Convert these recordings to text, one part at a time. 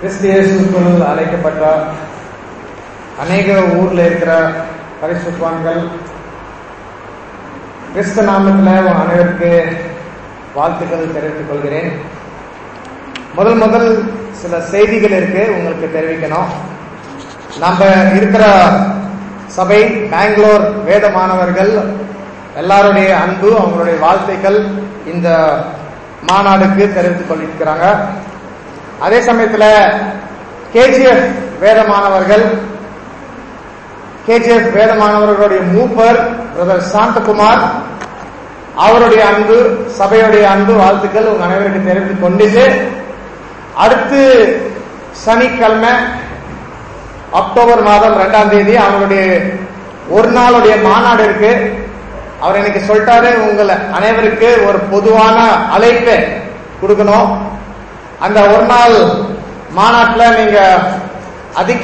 கிறிஸ்தியேசுக்குள் அழைக்கப்பட்ட அநேக ஊர்ல இருக்கிற பரிசுத்தவான்கள் கிறிஸ்து நாமத்தில் உங்க அனைவருக்கு வாழ்த்துக்கள் தெரிவித்துக் கொள்கிறேன் முதல் முதல் சில செய்திகள் இருக்கு உங்களுக்கு தெரிவிக்கணும் நம்ம இருக்கிற சபை பெங்களூர் வேத மாணவர்கள் எல்லாருடைய அன்பு அவங்களுடைய வாழ்த்துக்கள் இந்த மாநாடுக்கு தெரிவித்துக் கொண்டிருக்கிறாங்க அதே சமயத்துல கேஜிஎஃப் வேத மாணவர்கள் கேஜிஎஃப் வேத மாணவர்களுடைய மூப்பர் பிரதர் சாந்தகுமார் அவருடைய அன்பு சபையுடைய அன்பு வாழ்த்துக்கள் உங்க அனைவருக்கு தெரிவித்துக் கொண்டுட்டு அடுத்து சனிக்கிழமை அக்டோபர் மாதம் ரெண்டாம் தேதி அவங்களுடைய ஒரு நாளுடைய மாநாடு இருக்கு அவர் எனக்கு சொல்லிட்டாரு உங்களை அனைவருக்கு ஒரு பொதுவான அழைப்பை கொடுக்கணும் அந்த ஒரு நாள் மாநாட்டில் நீங்க அதிக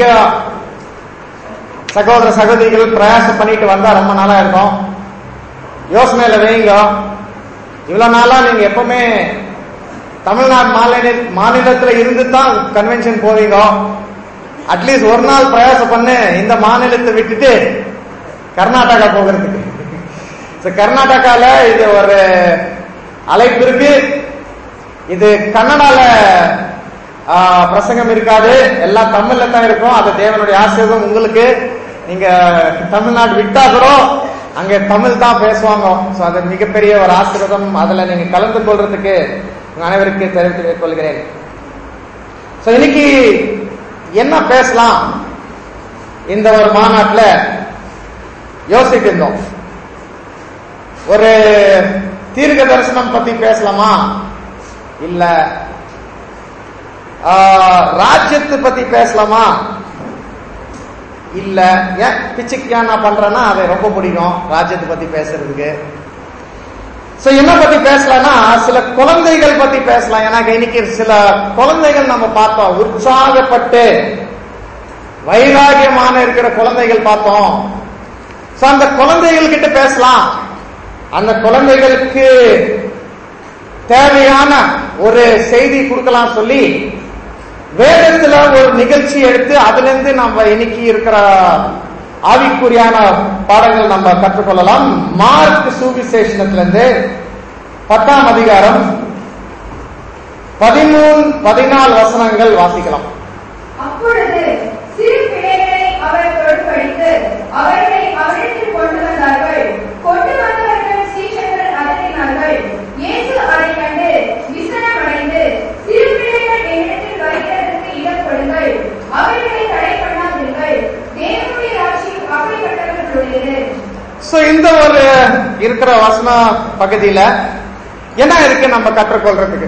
சகோதர சகோதரிகள் பிரயாசம் பண்ணிட்டு வந்தா ரொம்ப நாளா இருக்கும் யோசனையில வைங்க இவ்வளவு நாளா நீங்க எப்பவுமே தமிழ்நாடு மாநில மாநிலத்தில் இருந்து தான் கன்வென்ஷன் போவீங்க அட்லீஸ்ட் ஒரு நாள் பிரயாசம் பண்ணு இந்த மாநிலத்தை விட்டுட்டு கர்நாடகா போகிறதுக்கு கர்நாடகால இது ஒரு அழைப்பு இருக்கு இது கன்னடால பிரசங்கம் இருக்காது எல்லாம் தமிழ்ல தான் இருக்கும் அது தேவனுடைய ஆசீர்வாதம் உங்களுக்கு நீங்க தமிழ்நாடு விட்டா கூட அங்க தமிழ் தான் பேசுவாங்க சோ அது மிகப்பெரிய ஒரு ஆசீர்வாதம் அதுல நீங்க கலந்து கொள்றதுக்கு உங்க அனைவருக்கு தெரிவித்துக் கொள்கிறேன் சோ இன்னைக்கு என்ன பேசலாம் இந்த ஒரு மாநாட்டில் யோசித்து இருந்தோம் ஒரு தீர்க்க தரிசனம் பத்தி பேசலாமா இல்ல ராஜ்யத்தை பத்தி பேசலாமா இல்ல ஏன் பிச்சுக்கியா நான் பண்றேன்னா அதை ரொம்ப பிடிக்கும் ராஜ்யத்தை பத்தி பேசுறதுக்கு சோ என்ன பத்தி பேசலாம்னா சில குழந்தைகள் பத்தி பேசலாம் எனக்கு இன்னைக்கு சில குழந்தைகள் நம்ம பார்த்தோம் உற்சாகப்பட்டு வைராகியமான இருக்கிற குழந்தைகள் பார்த்தோம் சோ அந்த குழந்தைகள் கிட்ட பேசலாம் அந்த குழந்தைகளுக்கு தேவையான ஒரு செய்தி கொடுக்கலாம் சொல்லி வேதத்துல ஒரு நிகழ்ச்சி எடுத்து அதுல இருந்து நம்ம இன்னைக்கு இருக்கிற ஆவிக்குரியான பாடங்கள் நம்ம கற்றுக்கொள்ளலாம் மார்க் சுவிசேஷனத்துல இருந்து பத்தாம் அதிகாரம் பதிமூணு பதினாலு வசனங்கள் வாசிக்கலாம் அப்பொழுது சிறு பிள்ளைகளை அவர் தொழுப்படித்து அவர்களை அவரிடத்தில் கொண்டு வந்தார்கள் கொண்டு வந்தவர்கள் சீஷர்கள் அதட்டினார்கள் இயேசு அதை கண்டு விசனம் அடைந்து சிறு பிள்ளைகள் என்னிடத்தில் வருகிறதற்கு இடம் கொடுங்கள் அவர்களை தடை பண்ணாதீர்கள் தேவனுடைய ராட்சியம் அப்படிப்பட்டவர்களுடையது சோ இந்த ஒரு இருக்கிற வசன பகுதியில என்ன இருக்கு நம்ம கற்றுக்கொள்றதுக்கு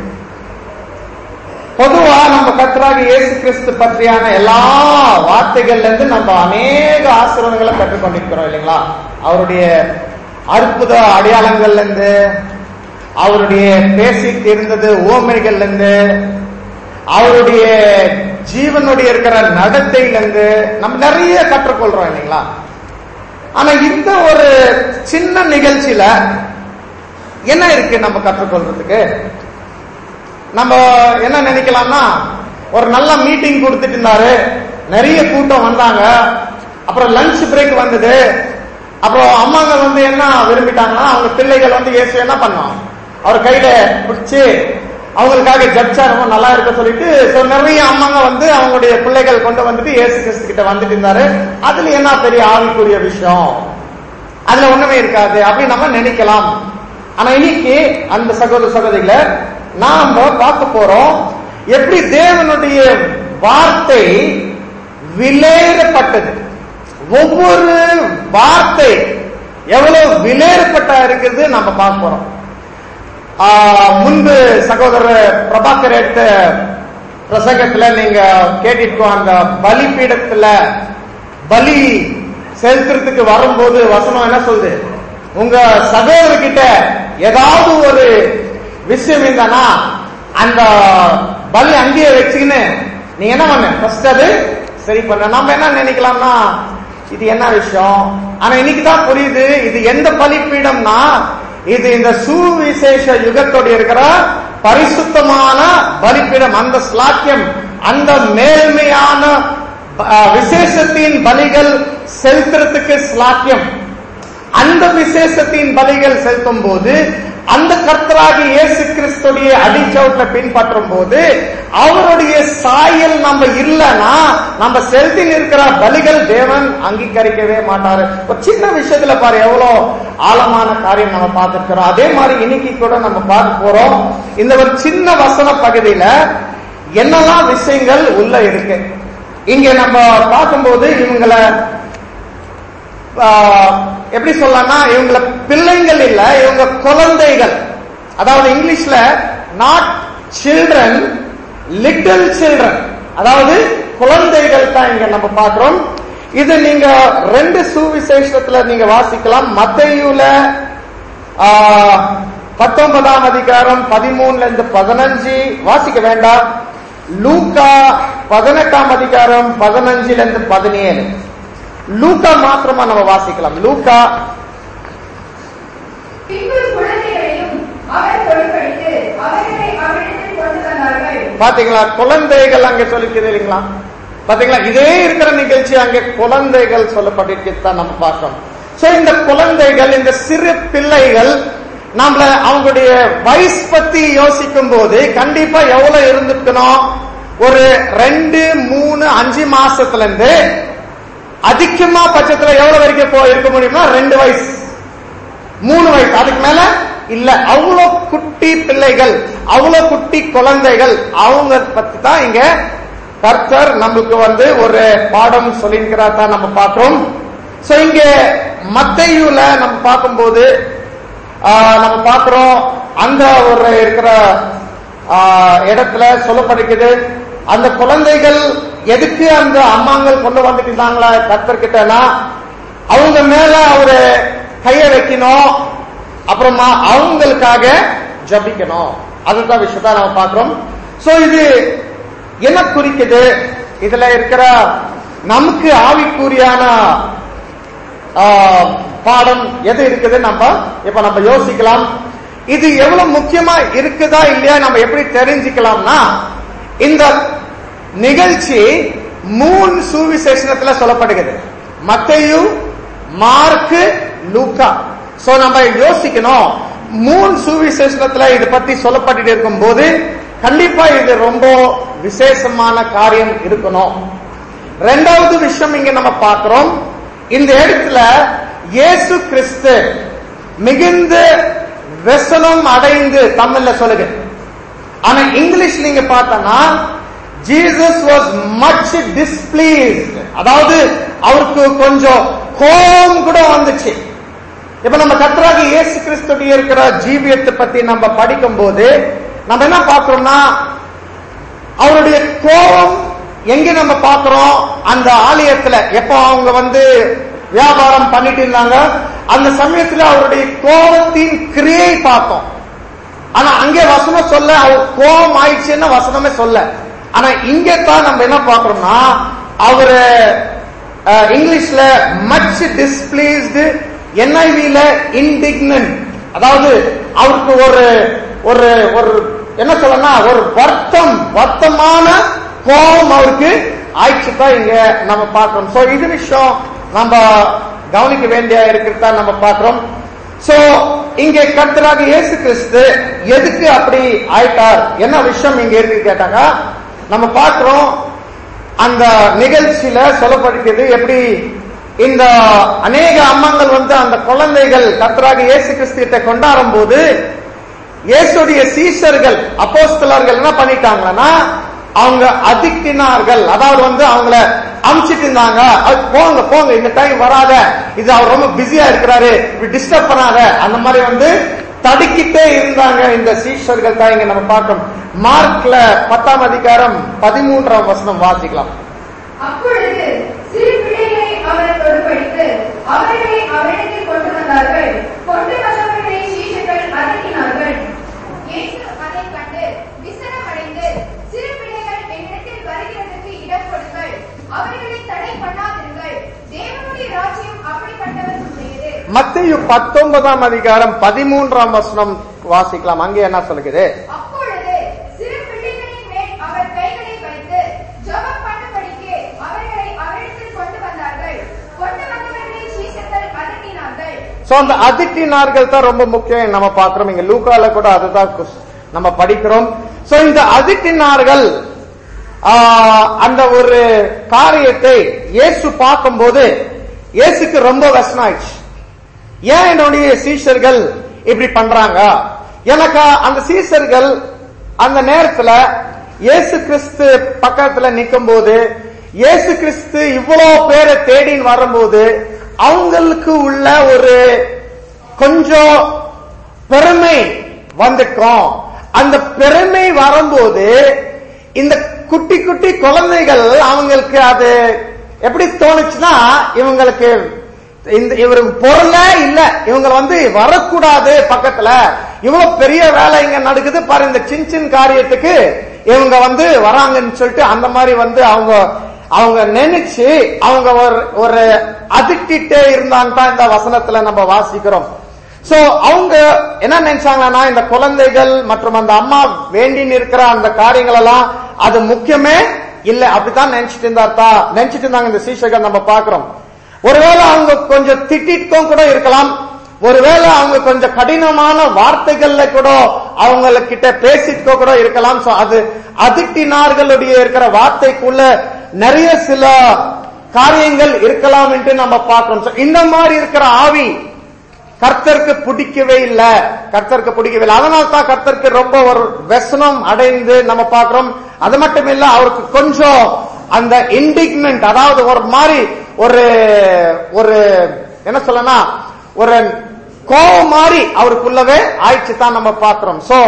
பொதுவா நம்ம கத்தராக இயேசு கிறிஸ்து பற்றியான எல்லா வார்த்தைகள்ல இருந்து நம்ம அநேக ஆசீர்வாதங்களை கற்றுக்கொண்டிருக்கிறோம் இல்லைங்களா அவருடைய அற்புத அடையாளங்கள்ல இருந்து அவருடைய பேசி இருந்தது ஓமைகள்ல இருந்து அவருடைய ஜீவனுடைய இருக்கிற நடத்தையில இருந்து நம்ம நிறைய கற்றுக்கொள்றோம் இல்லைங்களா ஆனா இந்த ஒரு சின்ன நிகழ்ச்சியில என்ன இருக்கு நம்ம கற்றுக்கொள்றதுக்கு நம்ம என்ன நினைக்கலாம்னா ஒரு நல்ல மீட்டிங் கொடுத்துட்டு இருந்தாரு நிறைய கூட்டம் வந்தாங்க அப்புறம் லஞ்ச் பிரேக் வந்தது அப்புறம் அம்மாங்க வந்து என்ன விரும்பிட்டாங்கன்னா அவங்க பிள்ளைகள் வந்து இயேசு என்ன பண்ணோம் அவர் கையில பிடிச்சு அவங்களுக்காக ஜட்ஜா ரொம்ப நல்லா இருக்க சொல்லிட்டு so நிறைய அம்மாங்க வந்து அவங்களுடைய பிள்ளைகள் கொண்டு வந்துட்டு இயேசு கிறிஸ்து கிட்ட வந்துட்டு இருந்தாரு அதுல என்ன பெரிய ஆவிக்குரிய விஷயம் அதுல ஒண்ணுமே இருக்காது அப்படின்னு நம்ம நினைக்கலாம் ஆனா இன்னைக்கு அந்த சகோதர சகோதரிகளை நாம பார்க்க போறோம் எப்படி தேவனுடைய வார்த்தை விலையிடப்பட்டது ஒவ்வொரு வார்த்தை எவ்வளவு விலையிடப்பட்டா இருக்கிறது நம்ம பார்க்க போறோம் முன்பு சகோதரர் பிரபாகர் எடுத்த பிரசங்கத்துல நீங்க கேட்டிருக்கோம் அந்த பலிபீடத்துல பலி செலுத்துறதுக்கு வரும்போது வசனம் என்ன சொல்லுது உங்க சகோதரர்கிட்ட ஏதாவது ஒரு விஷயம் இருந்தானா அந்த பலி அங்கேயே வச்சுக்கின்னு நீ என்ன பண்ண ஃபர்ஸ்ட் அது சரி பண்ண நம்ம என்ன நினைக்கலாம்னா இது என்ன விஷயம் ஆனா இன்னைக்கு தான் புரியுது இது எந்த பலிப்பீடம்னா இது இந்த சுவிசேஷ யுகத்தோட இருக்கிற பரிசுத்தமான பலிப்பீடம் அந்த ஸ்லாக்கியம் அந்த மேல்மையான அஹ், விசேஷத்தின் பலிகள் செலுத்துறதுக்கு ஸ்லாக்கியம் அந்த விசேஷத்தின் பலிகள் செலுத்தும் போது அந்த கர்த்தராகி இயேசு கிறிஸ்துடைய அடிச்சவுட்டை பின்பற்றும் போது அவருடைய சாயல் நம்ம இல்லைன்னா நம்ம செலுத்தி இருக்கிற பலிகள் தேவன் அங்கீகரிக்கவே மாட்டாரு ஒரு சின்ன விஷயத்துல பாரு எவ்வளவு ஆழமான காரியம் நம்ம பார்த்திருக்கிறோம் அதே மாதிரி இன்னைக்கு கூட நம்ம பார்க்க போறோம் இந்த ஒரு சின்ன வசன பகுதியில என்னெல்லாம் விஷயங்கள் உள்ள இருக்கு இங்க நம்ம பார்க்கும்போது இவங்களை ஆஹ், எப்படி சொல்லலாம்னா இவங்கள பிள்ளைங்கள் இல்ல இவங்க குழந்தைகள் அதாவது இங்கிலீஷ்ல நாட் சில்ட்ரன் லிட்டில் சில்ட்ரன் அதாவது குழந்தைகள் தான் இங்க நம்ம பார்க்கிறோம் இது நீங்க ரெண்டு சுவிசேஷத்துல நீங்க வாசிக்கலாம் மத்தையுல ஆஹ், பத்தொன்பதாம் அதிகாரம் பதிமூணுல இருந்து பதினஞ்சு வாசிக்க வேண்டாம் லூக்கா பதினெட்டாம் அதிகாரம் பதினஞ்சுல இருந்து பதினேழு லூக்கா மாத்திரமா நம்ம வாசிக்கலாம் லூக்கா பின்பு குழந்தைகளையும் அவர் பொறுப்பளித்து அவர்களை அவரிடத்தில் கொண்டு வந்தார்கள் பாத்தீங்களா குழந்தைகள் அங்க சொல்லிக்கிறது இல்லைங்களா பாத்தீங்களா இதே இருக்கிற நிகழ்ச்சி அங்கே குழந்தைகள் சொல்லப்பட்டிருக்கிறது தான் நம்ம பார்க்கிறோம் சோ இந்த குழந்தைகள் இந்த சிறு பிள்ளைகள் நம்மள அவங்களுடைய வயசு பத்தி யோசிக்கும் போது கண்டிப்பா எவ்வளவு இருந்திருக்கணும் ஒரு ரெண்டு மூணு அஞ்சு மாசத்துல இருந்து அதிகமா பட்சத்துல எவ்வளவு வரைக்கும் போ இருக்க முடியும்னா ரெண்டு வயசு மூணு வயசு அதுக்கு மேல இல்ல அவ்வளவு குட்டி பிள்ளைகள் அவ்வளவு குட்டி குழந்தைகள் அவங்க பத்தி தான் இங்க கர்த்தர் நம்மளுக்கு வந்து ஒரு பாடம் சொல்லியிருக்கிறார் தான் நம்ம பார்க்கிறோம் சோ இங்க மத்தையுல நம்ம பார்க்கும்போது ஆஹ், நம்ம பார்க்கிறோம் அந்த ஒரு இருக்கிற ஆஹ், இடத்துல சொல்லப்படுகிறது அந்த குழந்தைகள் எதுக்கு அந்த அம்மாங்கள் கொண்டு வந்துட்டு இருந்தாங்களா கர்த்தர்கிட்டனா அவங்க மேல அவரு கைய வைக்கணும் அப்புறமா அவங்களுக்காக ஜபிக்கணும் அதுதான் விஷயத்த நம்ம பார்க்கிறோம் சோ இது என்ன குறிக்குது இதுல இருக்கிற நமக்கு ஆவிக்குரியான ஆஹ், பாடம் எது இருக்குது நம்ம இப்ப நம்ம யோசிக்கலாம் இது எவ்வளவு முக்கியமா இருக்குதா இல்லையா நம்ம எப்படி தெரிஞ்சுக்கலாம்னா இந்த நிகழ்ச்சி மூணு சுவிசேஷனத்துல சொல்லப்படுகிறது மத்தையு மார்க்கு லூக்கா சோ நம்ம யோசிக்கணும் மூணு சுவிசேஷனத்துல இது பத்தி சொல்லப்பட்டு இருக்கும் போது கண்டிப்பா இது ரொம்ப விசேஷமான காரியம் இருக்கணும் ரெண்டாவது விஷயம் இங்க நம்ம பார்க்கிறோம் இந்த இடத்துல இயேசு கிறிஸ்து மிகுந்த व्यसனம் அடைந்து தமிழ்ல சொல்லுங்க ஆனா இங்கிலீஷ் நீங்க பார்த்தனா ஜீசஸ் வாஸ் மச் டிஸ்பிளீஸ்ட் அதாவது அவருக்கு கொஞ்சம் கோபம் கூட வந்துச்சு இப்ப நம்ம கத்தராக இயேசு கிறிஸ்துடைய இருக்கிற ஜீவியத்தை பத்தி நம்ம படிக்கும் போது நம்ம என்ன பார்க்கிறோம்னா அவருடைய கோபம் எங்க நம்ம பார்க்கிறோம் அந்த ஆலயத்துல எப்ப அவங்க வந்து வியாபாரம் பண்ணிட்டு இருந்தாங்க அந்த சமயத்துல அவருடைய கோபத்தின் கிரியை பார்த்தோம் ஆனா அங்கே வசனம் சொல்ல அவர் கோபம் ஆயிடுச்சுன்னு வசனமே சொல்ல ஆனா இங்க தான் நம்ம என்ன பார்க்கிறோம்னா அவரு அஹ், இங்கிலீஷ்ல மச் டிஸ்பிளீஸ்டு என்ஐவில இன்டிக்னன்ட் அதாவது அவருக்கு ஒரு ஒரு ஒரு என்ன சொல்லனா ஒரு வருத்தம் வருத்தமான கோபம் அவருக்கு ஆயிடுச்சு தான் இங்க நம்ம பார்க்கிறோம் சோ இது விஷயம் நம்ம கவனிக்க வேண்டிய இருக்கிறதா நம்ம பார்க்கிறோம் சோ இங்க கர்த்தராக இயேசு கிறிஸ்து எதுக்கு அப்படி ஆயிட்டார் என்ன விஷயம் இங்க இருக்கு கேட்டாங்க நம்ம பார்க்கிறோம் அந்த நிகழ்ச்சியில சொல்லப்படுகிறது எப்படி இந்த அநேக அம்மாங்கள் வந்து அந்த குழந்தைகள் கர்த்தராக இயேசு கிறிஸ்து கிட்ட கொண்டாடும் போது இயேசுடைய சீஷர்கள் அப்போஸ்தலர்கள் என்ன பண்ணிட்டாங்கன்னா அவங்க அதிக்கினார்கள் அதாவது வந்து அவங்கள அமிச்சிட்டு இருந்தாங்க அது போங்க போங்க இந்த டைம் வராத இது அவர் ரொம்ப பிஸியா இருக்கிறாரு இப்படி டிஸ்டர்ப் பண்ணாத அந்த மாதிரி வந்து தடுக்கிட்டே இருந்தாங்க இந்த சீஷர்கள் தான் இங்க நம்ம பார்க்கணும் மார்க்ல பத்தாம் அதிகாரம் பதிமூன்றாம் வசனம் வாசிக்கலாம் அப்பொழுது சிறு பிள்ளைகளை அவர் தொடுபடித்து அவர்களை அவரிடத்தில் கொண்டு வந்தார்கள் கொண்டு வந்தவர்களை சீஷர்கள் அதட்டினார்கள் இயேசு அதைக் கண்டு விசனமடைந்து சிறு பிள்ளைகள் என்னிடத்தில் வருகிறதற்கு இடம் கொடுங்கள் அவர்களை தடை பண்ணாதிருங்கள் தேவனுடைய ராஜ்யம் அப்படிப்பட்டவர்களுடையது மத்திய பத்தொன்பதாம் அதிகாரம் பதிமூன்றாம் வசனம் வாசிக்கலாம் அங்கே என்ன சொல்லுகிறது அப்பொழுது சிறு பிள்ளைகளின் மேல் அவர் கைகளை வைத்து சோ அந்த அதிட்டினார்கள் தான் ரொம்ப முக்கியம் நம்ம பார்க்கிறோம் இங்க லூக்கால கூட அதுதான் குஸ்- நம்ம படிக்கிறோம் சோ இந்த அதிட்டினார்கள் ஆஹ், அந்த ஒரு காரியத்தை இயேசு பார்க்கும்போது இயேசுக்கு ரொம்ப வசனாயிடுச்சு ஏன் என்னுடைய சீஷர்கள் இப்படி பண்றாங்க எனக்கு அந்த சீஷர்கள் அந்த நேரத்துல இயேசு கிறிஸ்து பக்கத்துல நிக்கும் போது இயேசு கிறிஸ்து இவ்வளவு பேரை தேடின்னு வரும்போது அவங்களுக்கு உள்ள ஒரு கொஞ்சம் பெருமை வந்துக்கும் அந்த பெருமை வரும்போது இந்த குட்டி குட்டி குழந்தைகள் அவங்களுக்கு அது எப்படி தோணுச்சுன்னா இவங்களுக்கு இந்த இவருக்கு பொருளே இல்ல இவங்க வந்து வரக்கூடாது பக்கத்துல இவ்வளவு பெரிய வேலை இங்க நடக்குது பாரு இந்த சின்ன சின்ன காரியத்துக்கு இவங்க வந்து வராங்கன்னு சொல்லிட்டு அந்த மாதிரி வந்து அவங்க அவங்க நினைச்சு அவங்க ஒரு ஒரு அதிட்டிட்டே இருந்தான்னு தான் இந்த வசனத்துல நம்ம வாசிக்கிறோம் சோ அவங்க என்ன நினைச்சாங்கன்னா இந்த குழந்தைகள் மற்றும் அந்த அம்மா வேண்டின்னு இருக்கிற அந்த காரியங்கள் எல்லாம் அது முக்கியமே இல்ல அப்படித்தான் நினைச்சிட்டு இருந்தார்த்தா நினைச்சிட்டு இருந்தாங்க இந்த சீஷர்கள் நம்ம பாக்குறோம் ஒருவேளை அவங்க கொஞ்சம் திட்டிட்டும் கூட இருக்கலாம் ஒருவேளை அவங்க கொஞ்சம் கடினமான வார்த்தைகள்ல கூட அவங்க கிட்ட பேசிட்டு கூட இருக்கலாம் சோ அது அதிட்டினார்களுடைய இருக்கிற வார்த்தைக்குள்ள நிறைய சில காரியங்கள் இருக்கலாம் என்று நம்ம பார்க்கிறோம் So, இந்த மாதிரி இருக்கிற ஆவி கர்த்தருக்கு பிடிக்கவே இல்ல கர்த்தருக்கு பிடிக்கவே இல்லை அதனால தான் கர்த்தருக்கு ரொம்ப ஒரு व्यसனம் அடைந்து நம்ம பார்க்கிறோம் அது மட்டும் இல்ல அவருக்கு கொஞ்சம் அந்த இண்டிக்மெண்ட் அதாவது ஒரு மாதிரி ஒரு ஒரு என்ன சொல்லனா ஒரு கோபம் மாதிரி அவருக்குள்ளவே ஆயிடுச்சு தான் நம்ம பார்க்கிறோம் சோ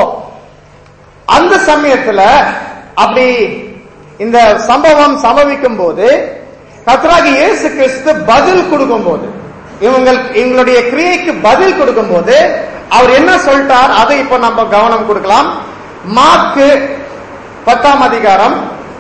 அந்த சமயத்துல அப்படி இந்த சம்பவம் சம்பவிக்கும் போது கர்த்தராகி இயேசு கிறிஸ்து பதில் கொடுக்கும் போது இவங்கள் இவங்களுடைய கிரியைக்கு பதில் கொடுக்கும் போது அவர் என்ன சொல்லிட்டார் அதை இப்ப நம்ம கவனம் கொடுக்கலாம் மார்க்கு பத்தாம் அதிகாரம்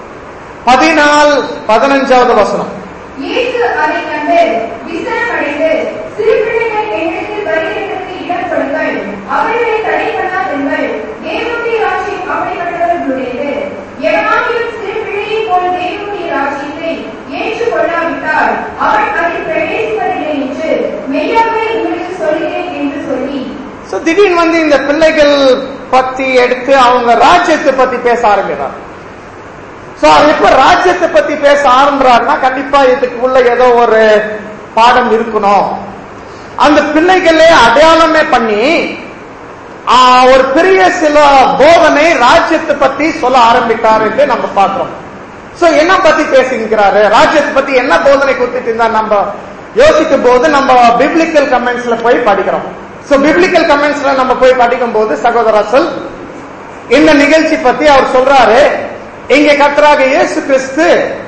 பதினாலு பதினஞ்சாவது வசனம் இயேசு அதைக் கண்டு விசனமடைந்து, சிறு பிள்ளைகள் என்னிடத்தில் வருகிறதற்கு இடம் கொடுங்கள். அவர்களை தடை பண்ணாதிருங்கள். தேவனுடைய ராஜ்யம் அப்படிப்பட்டவர்களுடையது. எவனாகிலும் சிறு பிள்ளையைப் போல் தேவனுடைய ராஜ்யத்தை ஏற்றுக்கொள்ளாவிட்டால் அவன் அதில் பிரவேசிப்பதில்லை என்று மெய்யாகவே உங்களுக்கு சொல்கிறேன் என்று சொல்லி சோ திடீர்னு வந்து இந்த பிள்ளைகள் பத்தி எடுத்து அவங்க ராஜ்யத்தை பத்தி பேச ஆரம்பிக்கிறார் சோ அவர் எப்ப ராஜ்யத்தை பத்தி பேச ஆரம்பிறாருன்னா கண்டிப்பா இதுக்கு உள்ள ஏதோ ஒரு பாடம் இருக்கணும் அந்த பிள்ளைகளே அடையாளமே பண்ணி ஆ, ஒரு பெரிய சில போதனை ராஜ்யத்தை பத்தி சொல்ல ஆரம்பித்தார் என்று நம்ம பார்க்கிறோம் சோ என்ன பத்தி பேசிக்கிறாரு ராஜ்யத்தை பத்தி என்ன போதனை கொடுத்துட்டு இருந்தா நம்ம யோசிக்கும் போது நம்ம பிப்ளிக்கல் கமெண்ட்ஸ்ல போய் படிக்கிறோம் சோ பிப்ளிக்கல் கமெண்ட்ஸ்ல நம்ம போய் படிக்கும் போது சகோதரசல் இந்த நிகழ்ச்சி பத்தி அவர் சொல்றாரு இங்க கர்த்தராக இயேசு கிறிஸ்து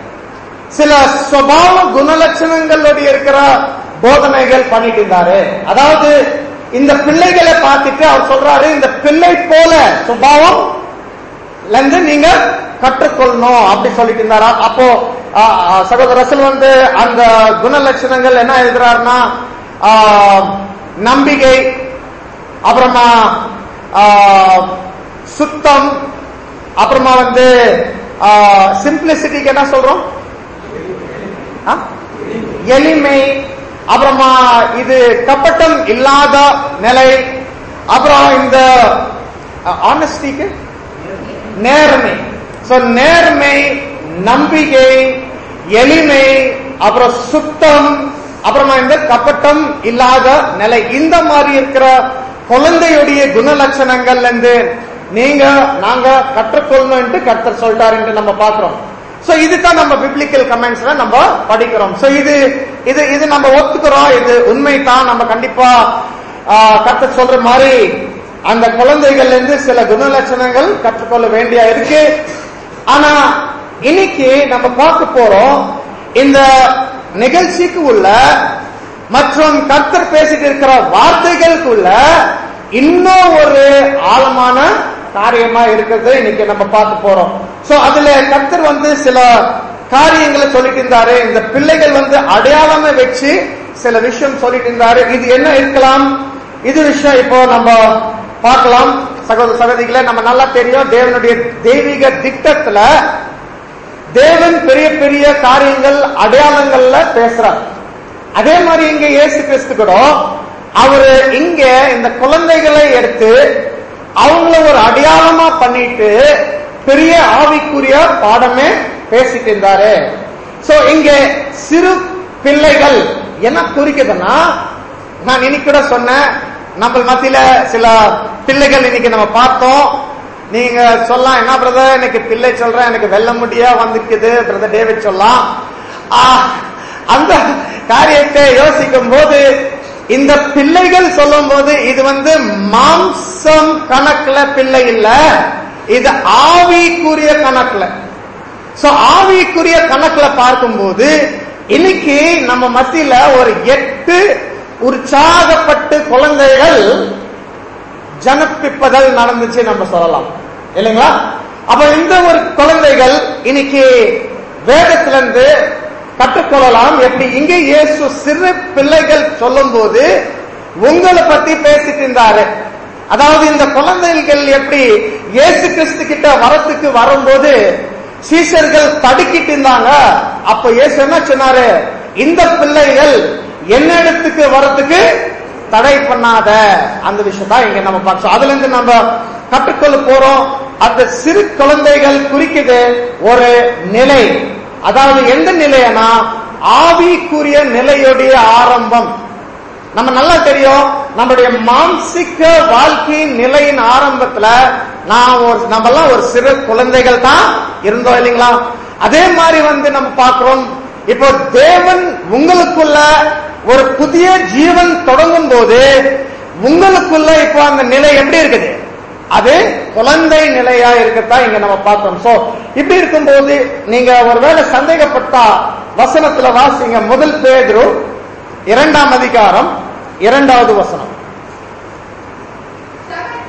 சில சுபாவ குணலட்சணங்களுடைய இருக்கிற போதனைகள் பண்ணிட்டு இருந்தாரு அதாவது இந்த பிள்ளைகளை பார்த்துட்டு அவர் சொல்றாரு இந்த பிள்ளை போல சுபாவம் இருந்து நீங்க கற்றுக்கொள்ளணும் அப்படி சொல்லிட்டு இருந்தாரா அப்போ ஆ, ஆ, சகோதர ரசல் வந்து அந்த குணலட்சணங்கள் என்ன எழுதுறாருன்னா ஆ, நம்பிக்கை அப்புறமா ஆ, சுத்தம் அப்புறமா வந்து சிம்பிளிசிட்டிக்கு என்ன சொல்றோம் ஆ? எளிமை அப்புறமா இது கப்பட்டம் இல்லாத நிலை அப்புறம் இந்த ஆனஸ்டிக்கு நேர்மை சோ நேர்மை நம்பிக்கை எளிமை அப்புறம் சுத்தம் அப்புறமா இந்த கப்பட்டம் இல்லாத நிலை இந்த மாதிரி இருக்கிற குழந்தையுடைய குணலட்சணங்கள்ல இருந்து நீங்க நாங்க கற்றுக்கொள்ளணும் கர்த்தர் சொல்லிட்டாரு என்று நம்ம பாக்குறோம் சோ இதுதான் நம்ம பிப்ளிக்கல் கமெண்ட்ஸ்ல நம்ம படிக்கிறோம் சோ இது இது இது நம்ம ஒத்துக்கிறோம் இது உண்மைதான் நம்ம கண்டிப்பா ஆ, கர்த்தர் சொல்ற மாதிரி அந்த குழந்தைகள்ல இருந்து சில குணலட்சணங்கள் கற்றுக்கொள்ள வேண்டியா இருக்கு ஆனா இன்னைக்கு நம்ம பார்க்க போறோம் இந்த நிகழ்ச்சிக்கு உள்ள மற்றும் கர்த்தர் பேசிட்டு இருக்கிற வார்த்தைகளுக்குள்ள இன்னும் ஒரு ஆழமான காரியமா இருக்கிறது இன்னைக்கு நம்ம பார்க்க போறோம் சோ அதுல கர்த்தர் வந்து சில காரியங்களை சொல்லிட்டு இருந்தாரு இந்த பிள்ளைகள் வந்து அடையாளமே வச்சு சில விஷயம் சொல்லிட்டு இருந்தாரு இது என்ன இருக்கலாம் இது விஷயம் இப்போ நம்ம பார்க்கலாம் சகோதர சகோதரிகளை நம்ம நல்லா தெரியும் தேவனுடைய தெய்வீக திட்டத்துல தேவன் பெரிய பெரிய காரியங்கள் அடையாளங்கள்ல பேசுறார் அதே மாதிரி இங்க இயேசு கிறிஸ்து கூட அவரு இங்க இந்த குழந்தைகளை எடுத்து அவங்கள ஒரு அடையாளமா பண்ணிட்டு பெரிய ஆவிக்குரிய பாடமே பேசிட்டு இருந்தாரு சோ இங்க சிறு பிள்ளைகள் என்ன குறிக்குதுன்னா நான் இன்னைக்கு கூட சொன்னேன் நம்ம மத்தியில சில பிள்ளைகள் இன்னைக்கு நம்ம பார்த்தோம் நீங்க சொல்லலாம் என்ன பிரதர் எனக்கு பிள்ளை சொல்றேன் எனக்கு வெள்ள முடியா வந்துக்குது பிரதர் டேவிட் சொல்லலாம் ஆ, அந்த காரியத்தை யோசிக்கும் போது இந்த பிள்ளைகள் சொல்லும் போது இது வந்து மாம்சம் கணக்குல பிள்ளை இல்ல இது ஆவிக்குரிய கணக்குல சோ ஆவிக்குரிய கணக்குல பார்க்கும்போது இன்னைக்கு நம்ம மத்தியில ஒரு எட்டு உற்சாகப்பட்டு குழந்தைகள் ஜனப்பிப்பதல் நடந்துச்சு நம்ம சொல்லலாம் இல்லைங்களா அப்ப இந்த ஒரு குழந்தைகள் இன்னைக்கு வேதத்திலிருந்து கற்றுக்கொள்ளலாம் எப்படி இங்கே இயேசு சிறு பிள்ளைகள் சொல்லும் போது உங்களை பத்தி பேசிட்டு இருந்தாரு அதாவது இந்த குழந்தைகள் எப்படி இயேசு கிறிஸ்து கிட்ட வரத்துக்கு வரும்போது சீஷர்கள் தடுக்கிட்டு இருந்தாங்க அப்ப இயேசு என்ன சொன்னாரு இந்த பிள்ளைகள் என்னிடத்துக்கு வரத்துக்கு தடை பண்ணாத அந்த விஷயம் தான் இங்க நம்ம பார்க்கணும் அதுல இருந்து நம்ம கற்றுக்கொள்ள போறோம் அந்த சிறு குழந்தைகள் குறிக்குது ஒரு நிலை அதாவது எந்த நிலையனா ஆவிக்குரிய நிலையுடைய ஆரம்பம் நம்ம நல்லா தெரியும் நம்முடைய மாம்சிக வாழ்க்கையின் நிலையின் ஆரம்பத்துல நான் ஒரு நம்ம எல்லாம் ஒரு சிறு குழந்தைகள் தான் இருந்தோம் இல்லைங்களா அதே மாதிரி வந்து நம்ம பார்க்கிறோம் இப்போ தேவன் உங்களுக்குள்ள ஒரு புதிய ஜீவன் தொடங்கும் போது உங்களுக்குள்ள இப்போ அந்த நிலை எப்படி இருக்குது அது குழந்தை நிலையா இருக்கத்தான் இங்க நம்ம பார்க்கிறோம் சோ இப்படி இருக்கும்போது நீங்க ஒருவேளை சந்தேகப்பட்டா வசனத்துல வாசிங்க முதல் பேதுரு இரண்டாம் அதிகாரம் இரண்டாவது வசனம் சகல-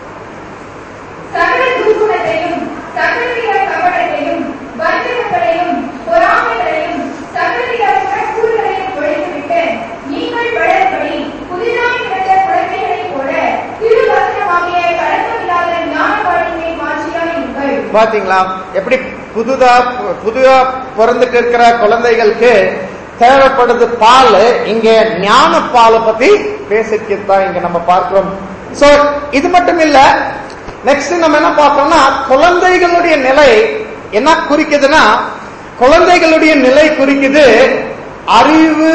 சகல துர்க்குணத்தையும் சகலவித கபடத்தையும் வஞ்சகங்களையும் பொறாமைகளையும் சகலவித புறக்கூறுகளையும் ஒழித்துவிட்டு நீங்கள் வளரும்படி புதிதாய் பிறந்த குழந்தைகளைப் போல திருவசனமாகிய கலக்கமில்லாத ஞானவாழ்க்கையை மாற்றியாயிருங்கள் பாத்தீங்களா எப்படி புதுதா புதுதா பிறந்துட்டு இருக்கிற குழந்தைகளுக்கு தேவைப்படுது பால் இங்க ஞான பாலை பத்தி பேசிட்டு தான் இங்க நம்ம பார்க்கிறோம் சோ இது மட்டும் இல்ல நெக்ஸ்ட் நம்ம என்ன பார்க்கறோம்னா குழந்தைகளுடைய நிலை என்ன குறிக்குதுன்னா குழந்தைகளுடைய நிலை குறிக்குது அறிவு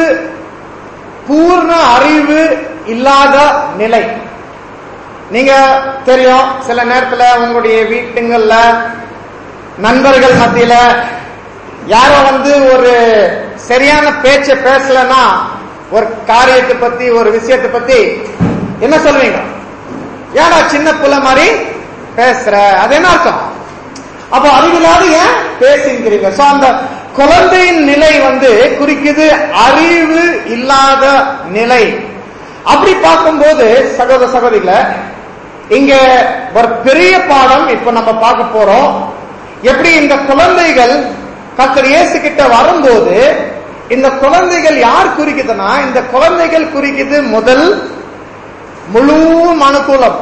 பூர்ண அறிவு இல்லாத நிலை நீங்க தெரியும் சில நேரத்துல உங்களுடைய வீட்டுங்கள்ல நண்பர்கள் மத்தியில யாரோ வந்து ஒரு சரியான பேச்ச பேசலன்னா ஒரு காரியத்தை பத்தி ஒரு விஷயத்தை பத்தி என்ன சொல்லுவீங்க ஏடா சின்ன புள்ள மாதிரி பேசுற அது என்ன அர்த்தம் அப்போ அறிவில்லாத ஏன் பேசிக்கிறீங்க சோ அந்த குழந்தையின் நிலை வந்து குறிக்குது அறிவு இல்லாத நிலை அப்படி பார்க்கும்போது சகோதர சகோதரிகள இங்க ஒரு பெரிய பாடம் இப்ப நம்ம பார்க்க போறோம் எப்படி இந்த குழந்தைகள் கர்த்தர் இயேசு கிட்ட வரும்போது இந்த குழந்தைகள் யார் குறிக்குதுன்னா இந்த குழந்தைகள் குறிக்குது முதல் முழு மனுக்குலம்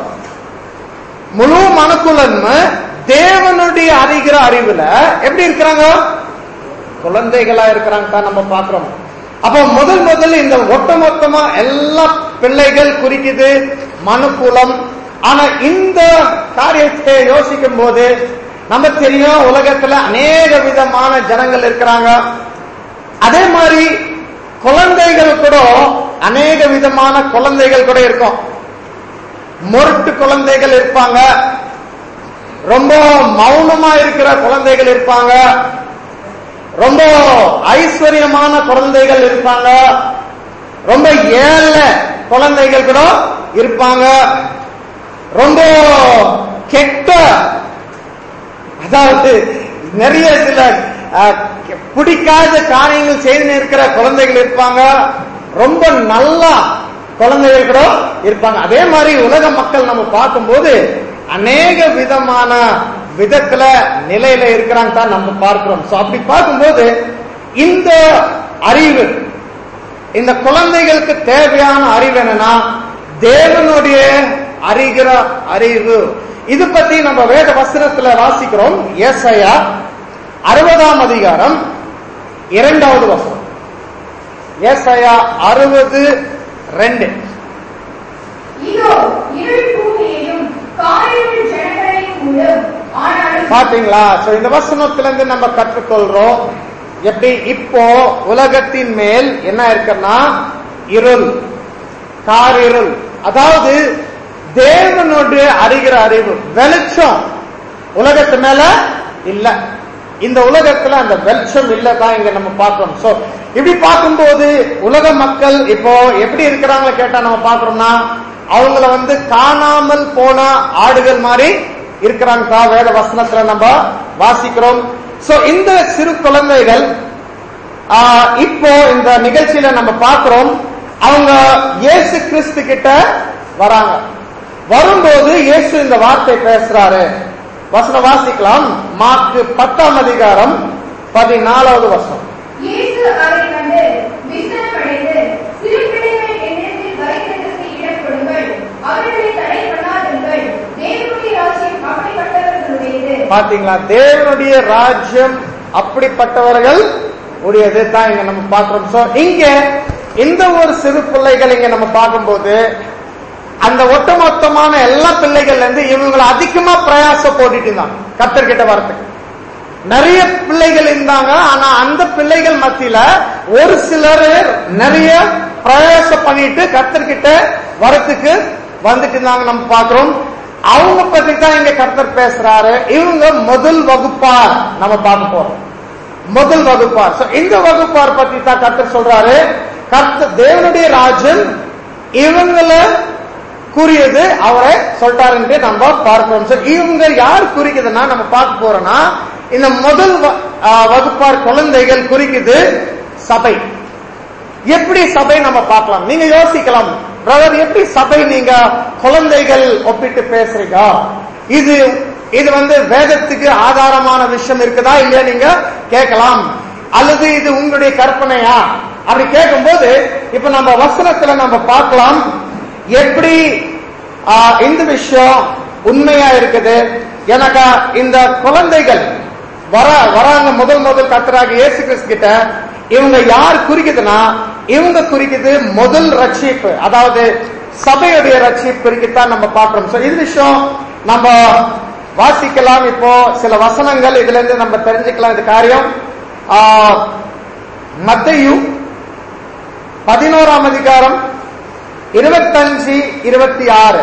முழு மனுக்குலம் தேவனுடைய அறிகிற அறிவுல எப்படி இருக்கிறாங்க குழந்தைகளா இருக்கிறாங்க தான் நம்ம பாக்குறோம் அப்போ முதல் முதல் இந்த ஒட்டுமொத்தமா எல்லா பிள்ளைகள் குறிக்குது மனுக்குலம் ஆனா இந்த காரியத்தை யோசிக்கும் போது நம்ம தெரியும் உலகத்துல அநேக விதமான ஜனங்கள் இருக்கிறாங்க அதே மாதிரி குழந்தைகள் கூட அநேக விதமான குழந்தைகள் கூட இருக்கும் முரட்டு குழந்தைகள் இருப்பாங்க ரொம்ப மௌனமா இருக்கிற குழந்தைகள் இருப்பாங்க ரொம்ப ஐஸ்வர்யமான குழந்தைகள் இருப்பாங்க ரொம்ப ஏழை குழந்தைகள் கூட இருப்பாங்க ரொம்ப கெட்ட அதாவது நிறைய சில அஹ், பிடிக்காத காரியங்கள் செய்து இருக்கிற குழந்தைகள் இருப்பாங்க ரொம்ப நல்லா குழந்தைகள் கூட இருப்பாங்க அதே மாதிரி உலக மக்கள் நம்ம பார்க்கும்போது அநேக விதமான விதத்துல நிலையில இருக்கிறாங்க தான் நம்ம பார்க்கிறோம் சோ அப்படி பார்க்கும்போது இந்த அறிவு இந்த குழந்தைகளுக்கு தேவையான அறிவு என்னன்னா தேவனுடைய அறிகிற அறிவு இது பத்தி நம்ம வேத வசனத்துல வாசிக்கிறோம் ஏசாயா அறுபதாம் அதிகாரம் இரண்டாவது வசனம் ஏசாயா அறுபது ரெண்டு மூடும் ஆனாலும் பாத்தீங்களா சோ இந்த வசனத்துல இருந்து நம்ம கற்றுக்கொள்றோம் எப்படி இப்போ உலகத்தின் மேல் என்ன இருக்குன்னா இருள் காரிருள் அதாவது தேவனுடைய அறிகிற அறிவு வெளிச்சம் உலகத்து மேல இல்ல இந்த உலகத்துல அந்த வெளிச்சம் இல்லதான் இங்க நம்ம பார்க்கிறோம் சோ இப்படி பார்க்கும்போது உலக மக்கள் இப்போ எப்படி இருக்கிறாங்களோ கேட்டா நம்ம பார்க்கிறோம்னா அவங்கள வந்து காணாமல் போன ஆடுகள் மாதிரி இருக்கிறாங்க வேத வசனத்துல நம்ம வாசிக்கிறோம் சோ இந்த சிறு குழந்தைகள் ஆஹ், இப்போ இந்த நிகழ்ச்சியில நம்ம பார்க்கிறோம் அவங்க இயேசு கிறிஸ்து கிட்ட வராங்க வரும்போது இயேசு இந்த வார்த்தை பேசுறாரு வசனம் வாசிக்கலாம் மார்க்கு பத்தாம் அதிகாரம் பதினாலாவது வசனம் இயேசு அதை கண்டு விசனமடைந்து சிறு பிள்ளைகள் என்னிடத்தில் வருகிறதற்கு இடம் கொடுங்கள் அவர்களை தடை பண்ணாதீர்கள் தேவனுடைய ராஜ்யம் அப்படிப்பட்டவர்களுடையது பாத்தீங்களா தேவனுடைய ராஜ்யம் அப்படிப்பட்டவர்கள் உடையது தான் இங்க நம்ம பார்க்கிறோம் சோ இங்க இந்த ஒரு சிறு பிள்ளைகள் இங்க நம்ம பார்க்கும்போது அந்த ஒட்டுமொத்தமான எல்லா பிள்ளைகள்ல இருந்து இவங்களை அதிகமா பிரயாசம் போட்டுட்டு இருந்தாங்க கத்தர்கிட்ட வரத்துக்கு நிறைய பிள்ளைகள் இருந்தாங்க ஆனா அந்த பிள்ளைகள் மத்தியில ஒரு சிலர் நிறைய பிரயாசம் பண்ணிட்டு கத்தர்கிட்ட வரத்துக்கு வந்துட்டு இருந்தாங்க நம்ம பாக்குறோம் அவங்க பத்தி தான் இங்க கர்த்தர் பேசுறாரு இவங்க முதல் வகுப்பார் நம்ம பார்க்க போறோம் முதல் வகுப்பார் So, இந்த வகுப்பார் பத்தி தான் கர்த்தர் சொல்றாரு கர்த்தர் தேவனுடைய ராஜன் இவங்கள கூறியது அவரை சொல்லிட்டாருன்ட்டு நம்ம பார்க்கிறோம் So, இவங்க யார் குறிக்குதுன்னா நம்ம பார்க்க போறோம்னா இந்த முதல் வ- ஆ, வகுப்பார் குழந்தைகள் குறிக்குது சபை எப்படி சபை நம்ம பார்க்கலாம் நீங்க யோசிக்கலாம் பிரதர் எப்படி சபை நீங்க குழந்தைகள் ஒப்பிட்டு பேசுறீங்க இது இது வந்து வேதத்துக்கு ஆதாரமான விஷயம் இருக்குதா இல்லையா நீங்க கேட்கலாம் அல்லது இது உங்களுடைய கற்பனையா அப்படி கேட்கும்போது இப்ப நம்ம வசனத்துல நம்ம பார்க்கலாம் எப்படி ஆ, இந்த விஷயம் உண்மையா இருக்குது எனக்கு இந்த குழந்தைகள் வர வராங்க முதல் முதல் கத்தராக இயேசு கிறிஸ்து கிட்ட இவங்க யார் குறிக்குதுன்னா இவங்க குறிக்குது முதல் ரட்சிப்பு அதாவது சபையுடைய ரட்சிப்பு குறிக்கத்தான் நம்ம பார்க்கிறோம் So, இது விஷயம் நம்ம வாசிக்கலாம் இப்போ சில வசனங்கள் இதுல இருந்து நம்ம தெரிஞ்சுக்கலாம் இந்த காரியம் மத்தையு பதினோராம் அதிகாரம் இருபத்தஞ்சு இருபத்தி ஆறு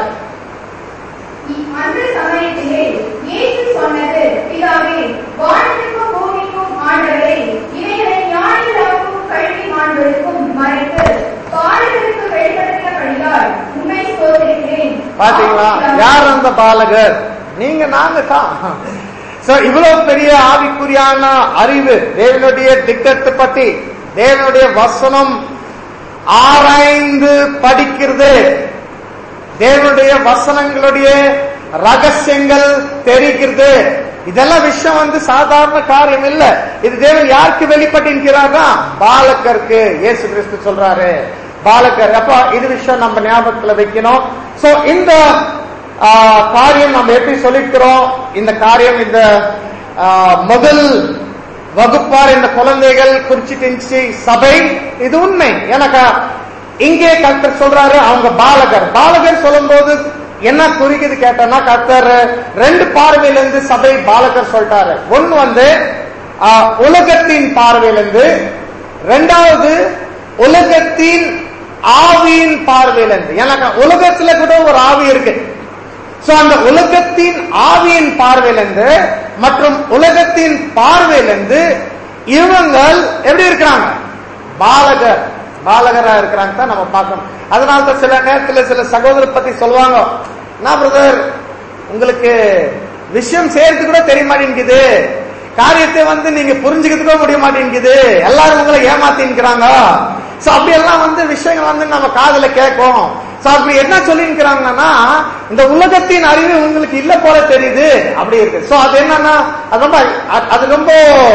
அந்த சமயத்திலே இயேசு சொன்னது பிதாவே வானத்துக்கும் பூமிக்கும் ஆண்டவரே இவைகளை ஞானிகளாக்கும் கல்விமான்களுக்கும் மறைத்து பாலகருக்கு வெளிப்படுத்தினபடியால் உண்மை சோதரிக்கிறேன் பாத்தீங்களா யார் அந்த பாலகர் நீங்க நாங்க தான் So, இவ்வளவு பெரிய ஆவிக்குரியான அறிவு தேவனுடைய திட்டத்தை பத்தி தேவனுடைய வசனம் ஆராய்ந்து படிக்கிறது தேவனுடைய வசனங்களுடைய ரகசியங்கள் தெரிகிறது இதெல்லாம் விஷயம் வந்து சாதாரண காரியம் இல்ல இது தேவன் யாருக்கு வெளிப்பட்டிருக்கிறாரா பாலகருக்கு இயேசு கிறிஸ்து சொல்றாரு பாலகர் அப்ப இது விஷயம் நம்ம ஞாபகத்துல வைக்கணும் சோ இந்த ஆ, காரியம் நம்ம எப்படி சொல்லிக்கிறோம் இந்த காரியம் இந்த ஆ, முதல் வகுப்பார் இந்த குழந்தைகள் குறிச்சிட்டு சபை இது உண்மை எனக்கு இங்கே கர்த்தர் சொல்றாரு அவங்க பாலகர் பாலகர் சொல்லும்போது என்ன குறிக்குது கேட்டோம்னா கர்த்தர் ரெண்டு பார்வையில இருந்து சபை பாலகர் சொல்லிட்டாரு ஒன்னு வந்து ஆ, உலகத்தின் பார்வையிலிருந்து ரெண்டாவது உலகத்தின் ஆவியின் பார்வையிலிருந்து எனக்கு உலகத்துல கூட ஒரு ஆவி இருக்கு சோ அந்த உலகத்தின் ஆவியின் பார்வையிலிருந்து மற்றும் உலகத்தின் பார்வையிலிருந்து இவங்கள் எப்படி இருக்கிறாங்க பாலகர் பாலகரா இருக்கிறாங்க தான் நம்ம பார்க்கணும் அதனால தான் சில நேரத்துல சில சகோதரர் பத்தி சொல்லுவாங்க நான் பிரதர் உங்களுக்கு விஷயம் செய்யறது கூட தெரிய மாட்டேங்குது காரியத்தை வந்து நீங்க புரிஞ்சுக்கிறது கூட முடிய மாட்டேங்குது எல்லாரும் உங்களை ஏமாத்தின்னுக்கிறாங்க சோ அப்படி எல்லாம் வந்து விஷயங்கள் வந்து நம்ம காதுல கேட்கும் சோ அப்படி என்ன சொல்லிருக்கிறாங்கன்னா இந்த உலகத்தின் அறிவு உங்களுக்கு இல்ல போல தெரியுது அப்படி இருக்கு சோ அது என்னன்னா அது ரொம்ப அது- அது ரொம்ப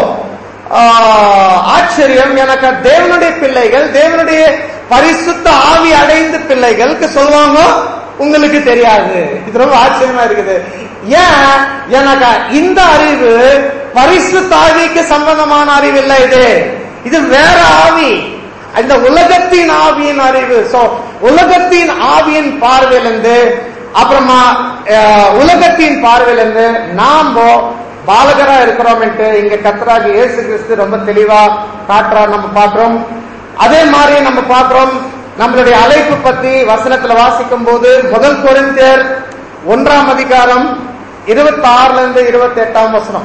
ஆஹ், ஆச்சரியம் எனக்கு தேவனுடைய பிள்ளைகள் தேவனுடைய பரிசுத்த ஆவி அடைந்த பிள்ளைகளுக்கு சொல்லுவாங்க உங்களுக்கு தெரியாது இது ரொம்ப ஆச்சரியமா இருக்குது ஏன் எனக்கு இந்த அறிவு பரிசுத்த ஆவிக்கு சம்பந்தமான அறிவு இல்லை இது இது வேற ஆவி இந்த உலகத்தின் ஆவியின் அறிவு சோ உலகத்தின் ஆவியின் பார்வையிலிருந்து அப்புறமா அஹ், உலகத்தின் பார்வையிலிருந்து நாம பாலகரா இருக்கிறோம்ட்டு இங்க கத்தராகி இயேசு கிறிஸ்து ரொம்ப தெளிவா காட்டுறார் நம்ம பார்க்கிறோம் அதே மாதிரி நம்ம பார்க்கிறோம் நம்மளுடைய அழைப்பு பத்தி வசனத்துல வாசிக்கும் போது முதல் கொரிந்தியர் ஒன்றாம் அதிகாரம் இருபத்தி ஆறுல இருந்து இருபத்தி எட்டாம் வசனம்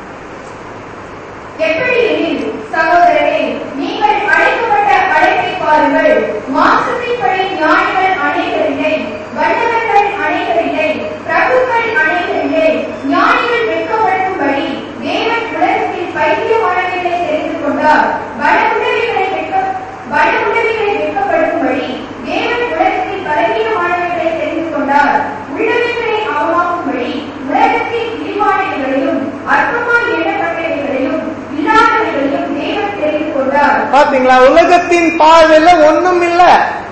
எப்படி எனில், சகோதரரே நீங்கள் அழைக்கப்பட்ட அழைப்பை பாருங்கள் மாம்சத்தின்படி ஞானிகள் அநேகர் இல்லை வல்லவர்கள் அநேகர் இல்லை பிரபுக்கள் அநேகர் இல்லை ஞானிகள் வெட்கப்படுத்தும்படி தேவன் உலகத்தில் பைத்தியமானவைகளை தெரிந்து கொண்டார் பலமுள்ளவைகளை வெட்க பலமுள்ளவைகளை வெட்கப்படுத்தும்படி தேவன் உலகத்தில் பலவீனமானவைகளை தெரிந்து கொண்டார் உள்ளவைகளை அவமாக்கும்படி உலகத்தில் இழிவானவைகளையும் அற்பமாய் எண்ணப்பட்டவைகளையும் இல்லாதவைகளையும் தேவன் தெரிந்து கொண்டார் பாத்தீங்களா உலகத்தின் பார்வையில ஒண்ணும் இல்ல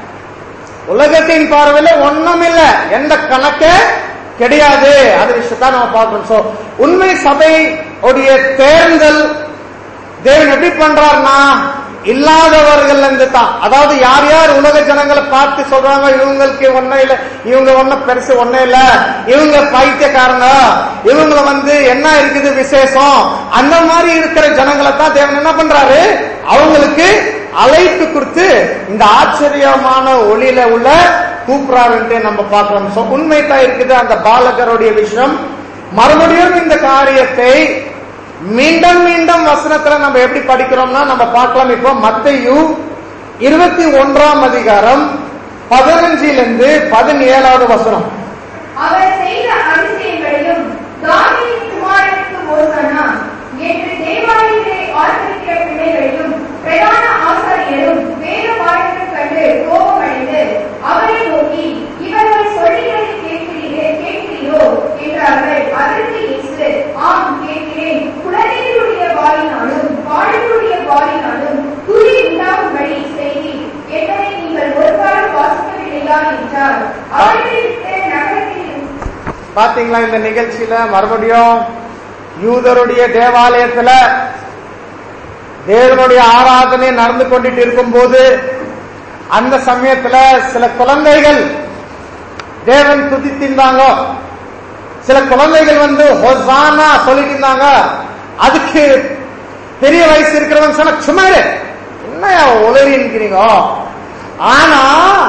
உலகத்தின் பார்வையில ஒண்ணும் இல்ல எந்த கணக்க கிடையாது அது விஷயத்தான் நம்ம பார்க்கணும் சோ உண்மை சபை உடைய தேர்ந்தல் தேவன் எப்படி பண்றாருன்னா இல்லாதவர்கள் இருந்து தான் அதாவது யார் யார் உலக ஜனங்களை பார்த்து சொல்றாங்க இவங்களுக்கு ஒண்ணும் இல்ல இவங்க ஒண்ணும் பெருசு ஒண்ணும் இல்ல இவங்க பைத்தியக்காரங்க இவங்கள வந்து என்ன இருக்குது விசேஷம் அந்த மாதிரி இருக்கிற ஜனங்களை தான் தேவன் என்ன பண்றாரு அவங்களுக்கு அழைப்பு கொடுத்து இந்த ஆச்சரியமான ஒளியில உள்ள கூப்பிடுறாருன்ட்டு நம்ம பார்க்கிறோம் சோ உண்மை தான் இருக்குது அந்த பாலகருடைய விஷயம் மறுபடியும் இந்த காரியத்தை மீண்டும் மீண்டும் வசனத்துல நம்ம எப்படி படிக்கிறோம்னா நம்ம பார்க்கலாம் இப்போ மத்தையு இருபத்தி ஒன்றாம் அதிகாரம் பதினஞ்சிலிருந்து பதினேழாவது வசனம் அவர் செய்த அதிசயங்களையும் தாவீதின் குமாரனுக்கு ஓசனா என்று தேவாலயத்தை ஆசிரிக்கிற பிள்ளைகளையும் பிரதான ஆசாரியரும் வேத பாடங்கள் கண்டு கோபமடைந்து அவரை நோக்கி இவர்கள் சொல்லுகிறதை கேட்கிறீரே கேட்கிறீரோ என்றார்கள் அதற்கு இயேசு ஆம் கேட்கிறேன் குழந்தைகளுடைய வாயினாலும் பாடலுடைய வாயினாலும் துதி உண்டாகும்படி செய்தி என்பதை நீங்கள் ஒரு காலம் வாசிக்கவில்லையா என்றார் அவர்களை விட்டு நகரத்தில் பாத்தீங்களா இந்த நிகழ்ச்சியில மறுபடியும் யூதருடைய தேவாலயத்துல தேவனுடைய ஆராதனை நடந்து கொண்டிட்டு இருக்கும்போது அந்த சமயத்துல சில குழந்தைகள் தேவன் துதித்திருந்தாங்க சில குழந்தைகள் வந்து ஹொசானா சொல்லிட்டு இருந்தாங்க அதுக்கு பெரிய வயசு இருக்கிறவங்க சொன்ன சும்மா இரு. என்னய்யா உளறி இருக்கிறீங்க ஆனா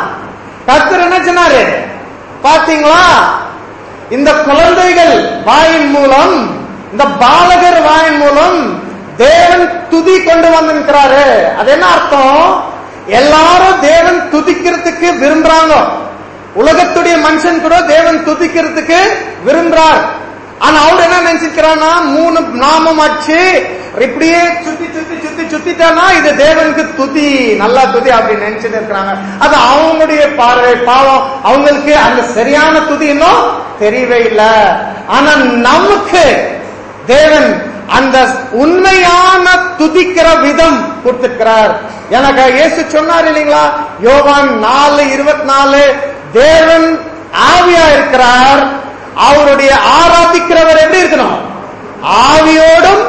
கத்தர் என்ன சொன்னாரு பாத்தீங்களா இந்த குழந்தைகள் வாயின் மூலம் இந்த பாலகர் வாயின் மூலம் தேவன் துதி கொண்டு வந்திருக்கிறாரு அது என்ன அர்த்தம் எல்லாரும் தேவன் துதிக்கிறதுக்கு விரும்புறாங்க உலகத்துடைய மனுஷன் கூட தேவன் துதிக்கிறதுக்கு விரும்புறார் ஆனா அவர் என்ன நினைச்சிருக்கிறான்னா மூணு நாமம் அடிச்சு இப்படியே சுத்தி சுத்தி சுத்தி சுத்திட்டானா இது தேவனுக்கு துதி நல்லா துதி அப்படின்னு நினைச்சிட்டு இருக்கிறாங்க அது அவங்களுடைய பார்வை பாவம் அவங்களுக்கு அந்த சரியான துதி இன்னும் தெரியவே இல்லை ஆனா நமக்கு தேவன் அந்த உண்மையான துதிக்கிற விதம் கொடுத்திருக்கிறார் எனக்கு இயேசு சொன்னார் இல்லைங்களா யோவான் நாலு இருபத்தி நாலு தேவன் ஆவியா இருக்கிறார் அவருடைய ஆராதிக்கிறவர் எப்படி இருக்கணும் ஆவியோடும்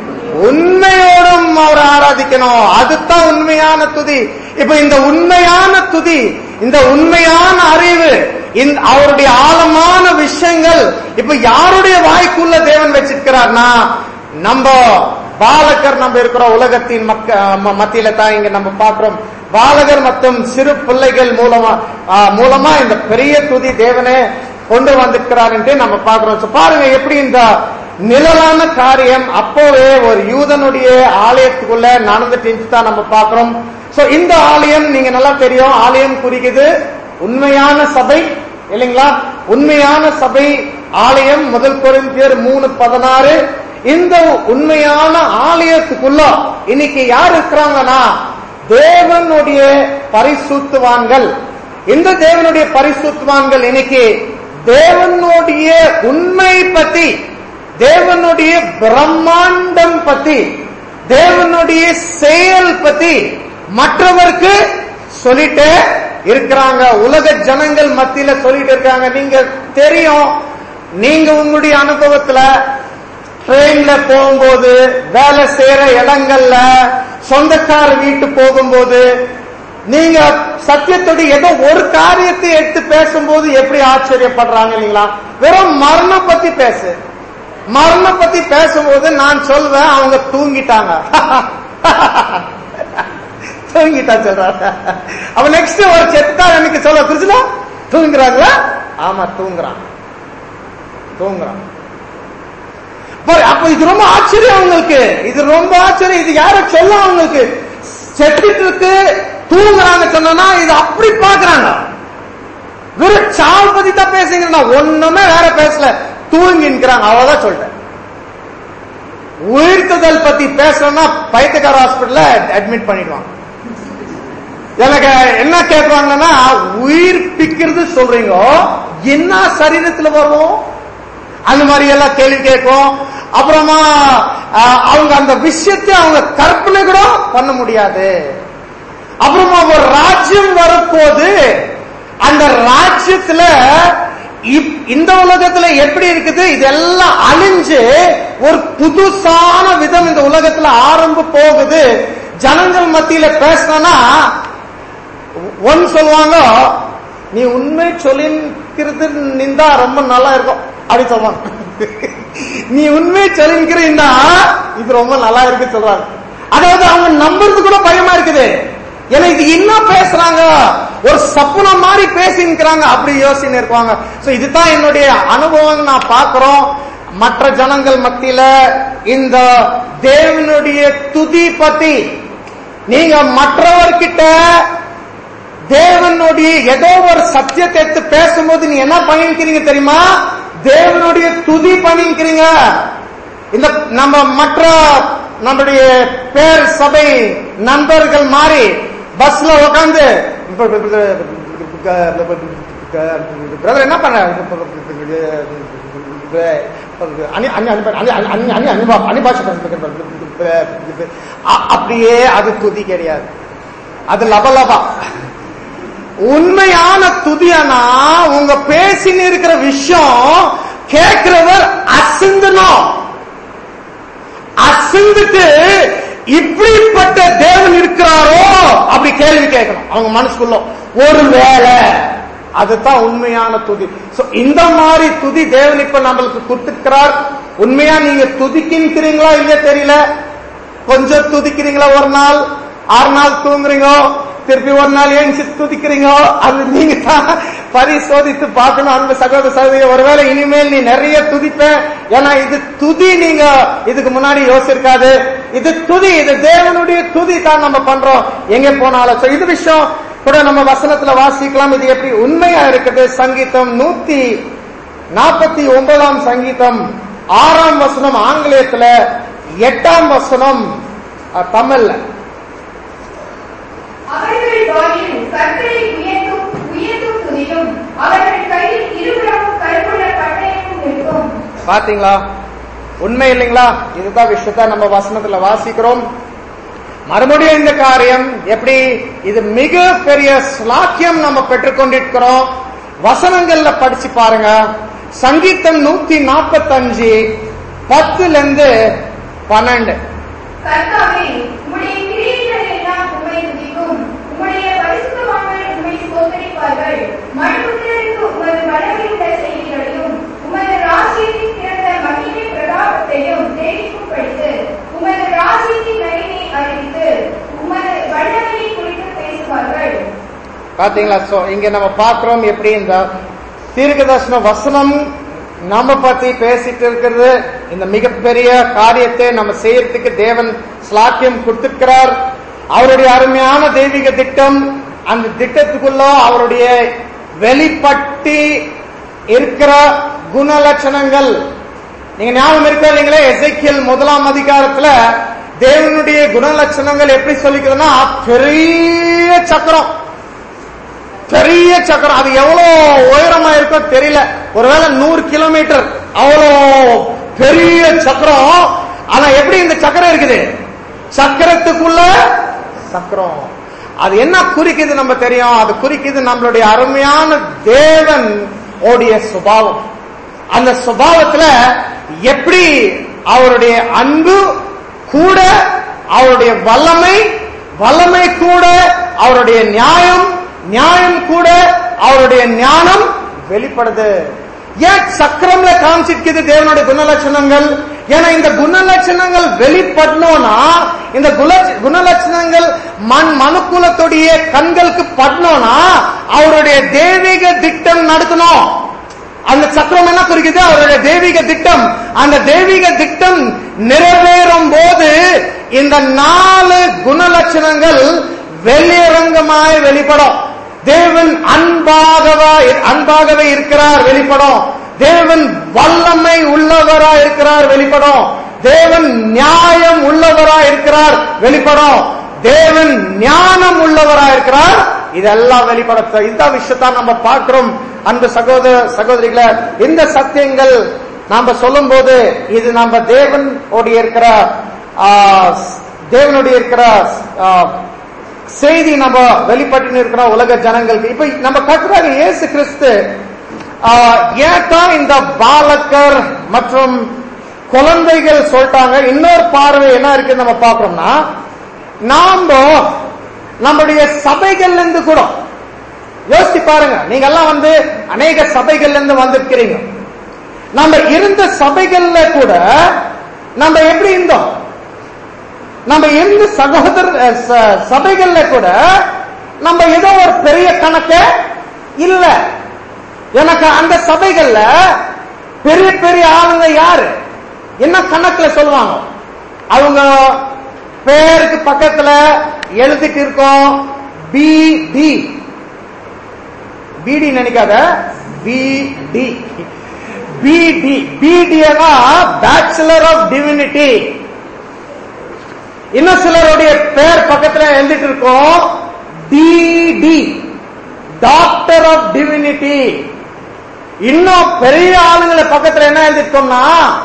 உண்மையோடும் அவர் ஆராதிக்கணும் அதுதான் உண்மையான துதி இப்ப இந்த உண்மையான துதி இந்த உண்மையான அறிவு இந்த அவருடைய ஆழமான விஷயங்கள் இப்ப யாருடைய வாய்க்குள்ள தேவன் வச்சிருக்கிறார்னா நம்ம பாலகர் நம்ம இருக்கிற உலகத்தின் மக்க ம- மத்தியில தான் இங்க நம்ம பார்க்கிறோம் பாலகர் மற்றும் சிறு பிள்ளைகள் மூலமா ஆ, மூலமா இந்த பெரிய துதி தேவனே கொண்டு வந்திருக்கிறார் என்று நம்ம பார்க்கிறோம் So, பாருங்க எப்படி இந்த நிழலான காரியம் அப்போவே ஒரு யூதனுடைய ஆலயத்துக்குள்ள நடந்துட்டு தான் நம்ம பார்க்கிறோம் சோ இந்த ஆலயம் நீங்க நல்லா தெரியும் ஆலயம் குறிக்குது உண்மையான சபை இல்லைங்களா உண்மையான சபை ஆலயம் முதல் கொரிந்தியர் மூணு பதினாறு இந்த உண்மையான ஆலயத்துக்குள்ள இன்னைக்கு யார் இருக்கிறாங்கன்னா தேவனுடைய பரிசுத்துவான்கள் இந்த தேவனுடைய பரிசுத்துவான்கள் இன்னைக்கு தேவனுடைய உண்மை பத்தி தேவனுடைய பிரம்மாண்டம் பத்தி தேவனுடைய செயல் பத்தி மற்றவருக்கு சொல்லிட்டே இருக்கிறாங்க உலக ஜனங்கள் மத்தியில சொல்லிட்டு இருக்காங்க நீங்க தெரியும் நீங்க உங்களுடைய அனுபவத்துல ட்ரெயின்ல போகும்போது வேலை செய்யற இடங்கள்ல சொந்தக்கார வீட்டு போகும்போது நீங்க சத்தியத்தோடு ஏதோ ஒரு காரியத்தை எடுத்து பேசும்போது எப்படி ஆச்சரியப்படுறாங்க இல்லைங்களா வெறும் மரணம் பத்தி பேசு மரணம் பத்தி பேசும்போது நான் சொல்வேன் அவங்க தூங்கிட்டாங்க தூங்கிட்டா சொல்றாங்க அவன் நெக்ஸ்ட் ஒரு செத்தா எனக்கு சொல்ல புரிஞ்சுதா தூங்குறாங்களா ஆமா தூங்குறான் தூங்குறான் பாரு, அப்ப இது ரொம்ப ஆச்சரியம் அவங்களுக்கு இது ரொம்ப ஆச்சரியம் இது யார சொல்ல அவங்களுக்கு செத்துட்டு இருக்கு தூங்குறாங்க சொன்னா இது அப்படி பாக்குறாங்க வெறும் சாவு பத்தி தான் பேசுங்க நான் ஒண்ணுமே வேற பேசல தூங்கின்றாங்க அவ்வளவுதான் சொல்லிட்டேன் உயிர்த்ததல் பத்தி பேசணும்னா பைத்தியக்கார ஹாஸ்பிட்டல்ல அட்மிட் பண்ணிடுவாங்க எனக்கு என்ன கேட்பாங்கன்னா உயிர் பிக்கிறது சொல்றீங்க என்ன சரீரத்துல வரும் அந்த மாதிரி எல்லாம் கேள்வி கேட்கும் அப்புறமா அஹ், அவங்க அந்த விஷயத்தை அவங்க கற்பனை கூட பண்ண முடியாது அப்புறமா ஒரு ராஜ்யம் வரப்போது அந்த ராஜ்யத்துல இப்- இந்த உலகத்துல எப்படி இருக்குது இதெல்லாம் அழிஞ்சு ஒரு புதுசான விதம் இந்த உலகத்துல ஆரம்ப போகுது ஜனங்கள் மத்தியில பேசினா ஒன்னு சொல்லுவாங்க நீ உண்மை சொல்லிக்கிறது நின்றா ரொம்ப நல்லா இருக்கும் அப்படி சொல்லுவாங்க நீ உண்மை சொல்லிக்கிறீன்னா இது ரொம்ப நல்லா இருக்கு சொல்றாங்க அதாவது அவங்க நம்புறது கூட பயமா இருக்குது ஏன்னா இது என்ன பேசுறாங்க ஒரு சப்புனம் மாதிரி பேசிக்கிறாங்க அப்படி யோசின்னு இருப்பாங்க சோ இதுதான் என்னுடைய அனுபவம் நான் பார்க்கிறோம் மற்ற ஜனங்கள் மத்தியில இந்த தேவனுடைய துதி பத்தி நீங்க மற்றவர்கிட்ட தேவனுடைய ஏதோ ஒரு சத்தியத்தை எடுத்து பேசும்போது நீ என்ன பண்ணிக்கிறீங்க தெரியுமா தேவனுடைய துதி பண்ணிக்கிறீங்க இந்த நம்ம மற்ற நம்முடைய பேர் சபை நண்பர்கள் மாறி பஸ்ல உட்காந்து பிரதர் என்ன பண்ண அனி- அனி- அனி- அனி- அனி- அனி- அனி- அனிபா- அனிபாஷ அ- அப்படியே அது துதி கிடையாது அது லபலபா உண்மையான துதியானா உங்க பேசின்னு இருக்கிற விஷயம் கேட்கிறவர் அசிந்தனும் அசிந்துட்டு இப்படிப்பட்ட தேவன் இருக்கிறாரோ அப்படி கேள்வி கேட்கணும் அவங்க மனசுக்குள்ள ஒருவேளை அதுதான் உண்மையான துதி சோ இந்த மாதிரி துதி தேவன் இப்ப நம்மளுக்கு கொடுத்திருக்கிறார் உண்மையா நீங்க துதிக்கிறீங்களா இல்லையா தெரியல கொஞ்சம் துதிக்கிறீங்களா ஒரு நாள் ஆறு நாள் தூங்குறீங்க திருப்பி ஒரு நாள் ஏஞ்சி துதிக்கிறீங்க அது நீங்க தான் பரிசோதித்து பார்க்கணும் அன்பு சகோதர சகோதரி ஒருவேளை இனிமேல் நீ நிறைய துதிப்ப ஏன்னா இது துதி நீங்க இதுக்கு முன்னாடி யோசிச்சிருக்காது இது துதி இது தேவனுடைய துதி தான் நம்ம பண்றோம் எங்க போனாலும் So, இது விஷயம் கூட நம்ம வசனத்துல வாசிக்கலாம் இது எப்படி உண்மையா இருக்குது சங்கீதம் நூத்தி நாற்பத்தி ஒன்பதாம் சங்கீதம் ஆறாம் வசனம் ஆங்கிலேயத்துல எட்டாம் வசனம் அஹ், தமிழ்ல அவர்கள் வாயில் கர்த்தரை உயர்த்தும் உயர்த்தும் துதியும் அவர்கள் கையில் இருபுறமும் கருப்புள்ள பட்டயமும் இருக்கும் பாத்தீங்களா உண்மை இல்லைங்களா இதுதான் விஷயத்த நம்ம வசனத்துல வாசிக்கிறோம் மறுபடியும் இந்த காரியம் எப்படி இது மிக பெரிய ஸ்லாக்கியம் நம்ம பெற்றுக்கொண்டிருக்கிறோம் வசனங்கள்ல படிச்சு பாருங்க சங்கீதம் நூத்தி நாற்பத்தஞ்சு பத்துல இருந்து பன்னெண்டு கர்த்தாவே உம்முடைய கிரியைகள் எல்லாம் உம்மை துதிக்கும் உம்முடைய பரிசுத்தவான்கள் உம்மை ஸ்தோத்தரிப்பார்கள் மனுபுத்திரருக்கு உமது வல்லமையுள்ள செய்திகளையும் உமது ராஜ்யத்தின் திறந்த மகிமை பிரதாபத்தையும் தெரிவிக்கும் படித்து உமது ராஜ்யத்தின் நகையை அறிவித்து உமது வல்லமையை குறித்து பேசுவார்கள் பாத்தீங்களா சோ இங்க நம்ம பாக்குறோம் எப்படி இந்த தீர்க்கதர்சன வசனம் நம்ம பத்தி பேசிட்டு இருக்கிறது இந்த மிகப்பெரிய காரியத்தை நம்ம செய்யறதுக்கு தேவன் ஸ்லாக்கியம் கொடுத்திருக்கிறார் அவருடைய அருமையான தெய்வீக திட்டம் அந்த திட்டத்துக்குள்ள அவருடைய வெளிப்பட்டி இருக்கிற குணலட்சணங்கள் நீங்க ஞாபகம் இருக்கா இல்லைங்களே எசைக்கியல் முதலாம் அதிகாரத்துல தேவனுடைய குணலட்சணங்கள் எப்படி சொல்லிக்கிறதுன்னா பெரிய சக்கரம் பெரிய சக்கரம் அது எவ்வளவு உயரமா இருக்கோ தெரியல ஒருவேளை நூறு கிலோமீட்டர் அவ்வளோ பெரிய சக்கரம் ஆனா எப்படி இந்த சக்கரம் இருக்குது சக்கரத்துக்குள்ள சக்கரம் அது என்ன குறிக்குது நம்ம தெரியும் அது குறிக்குது நம்மளுடைய அருமையான தேவன் ஓடிய சுபாவம் அந்த சுபாவத்துல எப்படி அவருடைய அன்பு கூட அவருடைய வல்லமை வல்லமை கூட அவர் அவருடைய நியாயம் நியாயம் கூட அவருடைய ஞானம் வெளிப்படுது ஏன் சக்கரம்ல காமிச்சிருக்குது தேவனுடைய குணலட்சணங்கள் ஏன்னா இந்த குணலட்சணங்கள் வெளிப்படணும்னா இந்த குல- குணலட்சணங்கள் மண் மனுக்குலத்துடைய கண்களுக்கு படணும்னா அவருடைய தெய்வீக திட்டம் நடத்தணும் அந்த சக்கரம் என்ன குறிக்குது அவருடைய தெய்வீக திட்டம் அந்த தெய்வீக திட்டம் நிறைவேறும் போது இந்த நாலு குணலட்சணங்கள் வெளியரங்கமாய் வெளிப்படும் தேவன் அன்பாகவா அன்பாகவே இருக்கிறார் வெளிப்படும் தேவன் வல்லமை உள்ளவரா இருக்கிறார் வெளிப்படும் தேவன் நியாயம் உள்ளவரா இருக்கிறார் வெளிப்படும் தேவன் ஞானம் உள்ளவரா இருக்கிறார் இதெல்லாம் வெளிப்பட இந்த விஷயத்தான் நம்ம பார்க்கிறோம் அன்பு சகோதர சகோதரிகளை இந்த சத்தியங்கள் நாம சொல்லும் போது இது நம்ம தேவன் உடைய இருக்கிற ஆ, தேவனுடைய இருக்கிற ஆ, செய்தி நம்ம வெளிப்பட்டு இருக்கிற உலக ஜனங்களுக்கு இப்ப நம்ம கட்டுறாங்க இயேசு கிறிஸ்து ஆ, ஏன் தான் இந்த பாலக்கர் மற்றும் குழந்தைகள் சொல்லிட்டாங்க இன்னொரு பார்வை என்ன இருக்கு நம்ம பார்க்கறோம்னா நாம நம்முடைய சபைகள்ல இருந்து கூட யோசிச்சு பாருங்க நீங்க எல்லாம் வந்து அநேக சபைகள்ல இருந்து வந்திருக்கிறீங்க நம்ம இருந்த சபைகள்ல கூட நம்ம எப்படி இருந்தோம் நம்ம இருந்த சகோதர அஹ், ச- சபைகள்ல கூட நம்ம ஏதோ ஒரு பெரிய கணக்க இல்ல எனக்கு அந்த சபைகள்ல பெரிய பெரிய ஆளுங்க யாரு என்ன கணக்குல சொல்லுவாங்க அவங்க பேருக்கு பக்கத்துல எழுதிட்டு இருக்கோம் பிடி பிடி நினைக்காத பிடி பிடி பிடினா பேச்சுலர் ஆஃப் டிவினிட்டி இன்னும் சிலருடைய பேர் பக்கத்துல எழுதிட்டு இருக்கோம் டிடி டாக்டர் ஆஃப் டிவினிட்டி இன்னும் பெரிய ஆளுங்களை பக்கத்துல என்ன எழுதிட்டோம்னா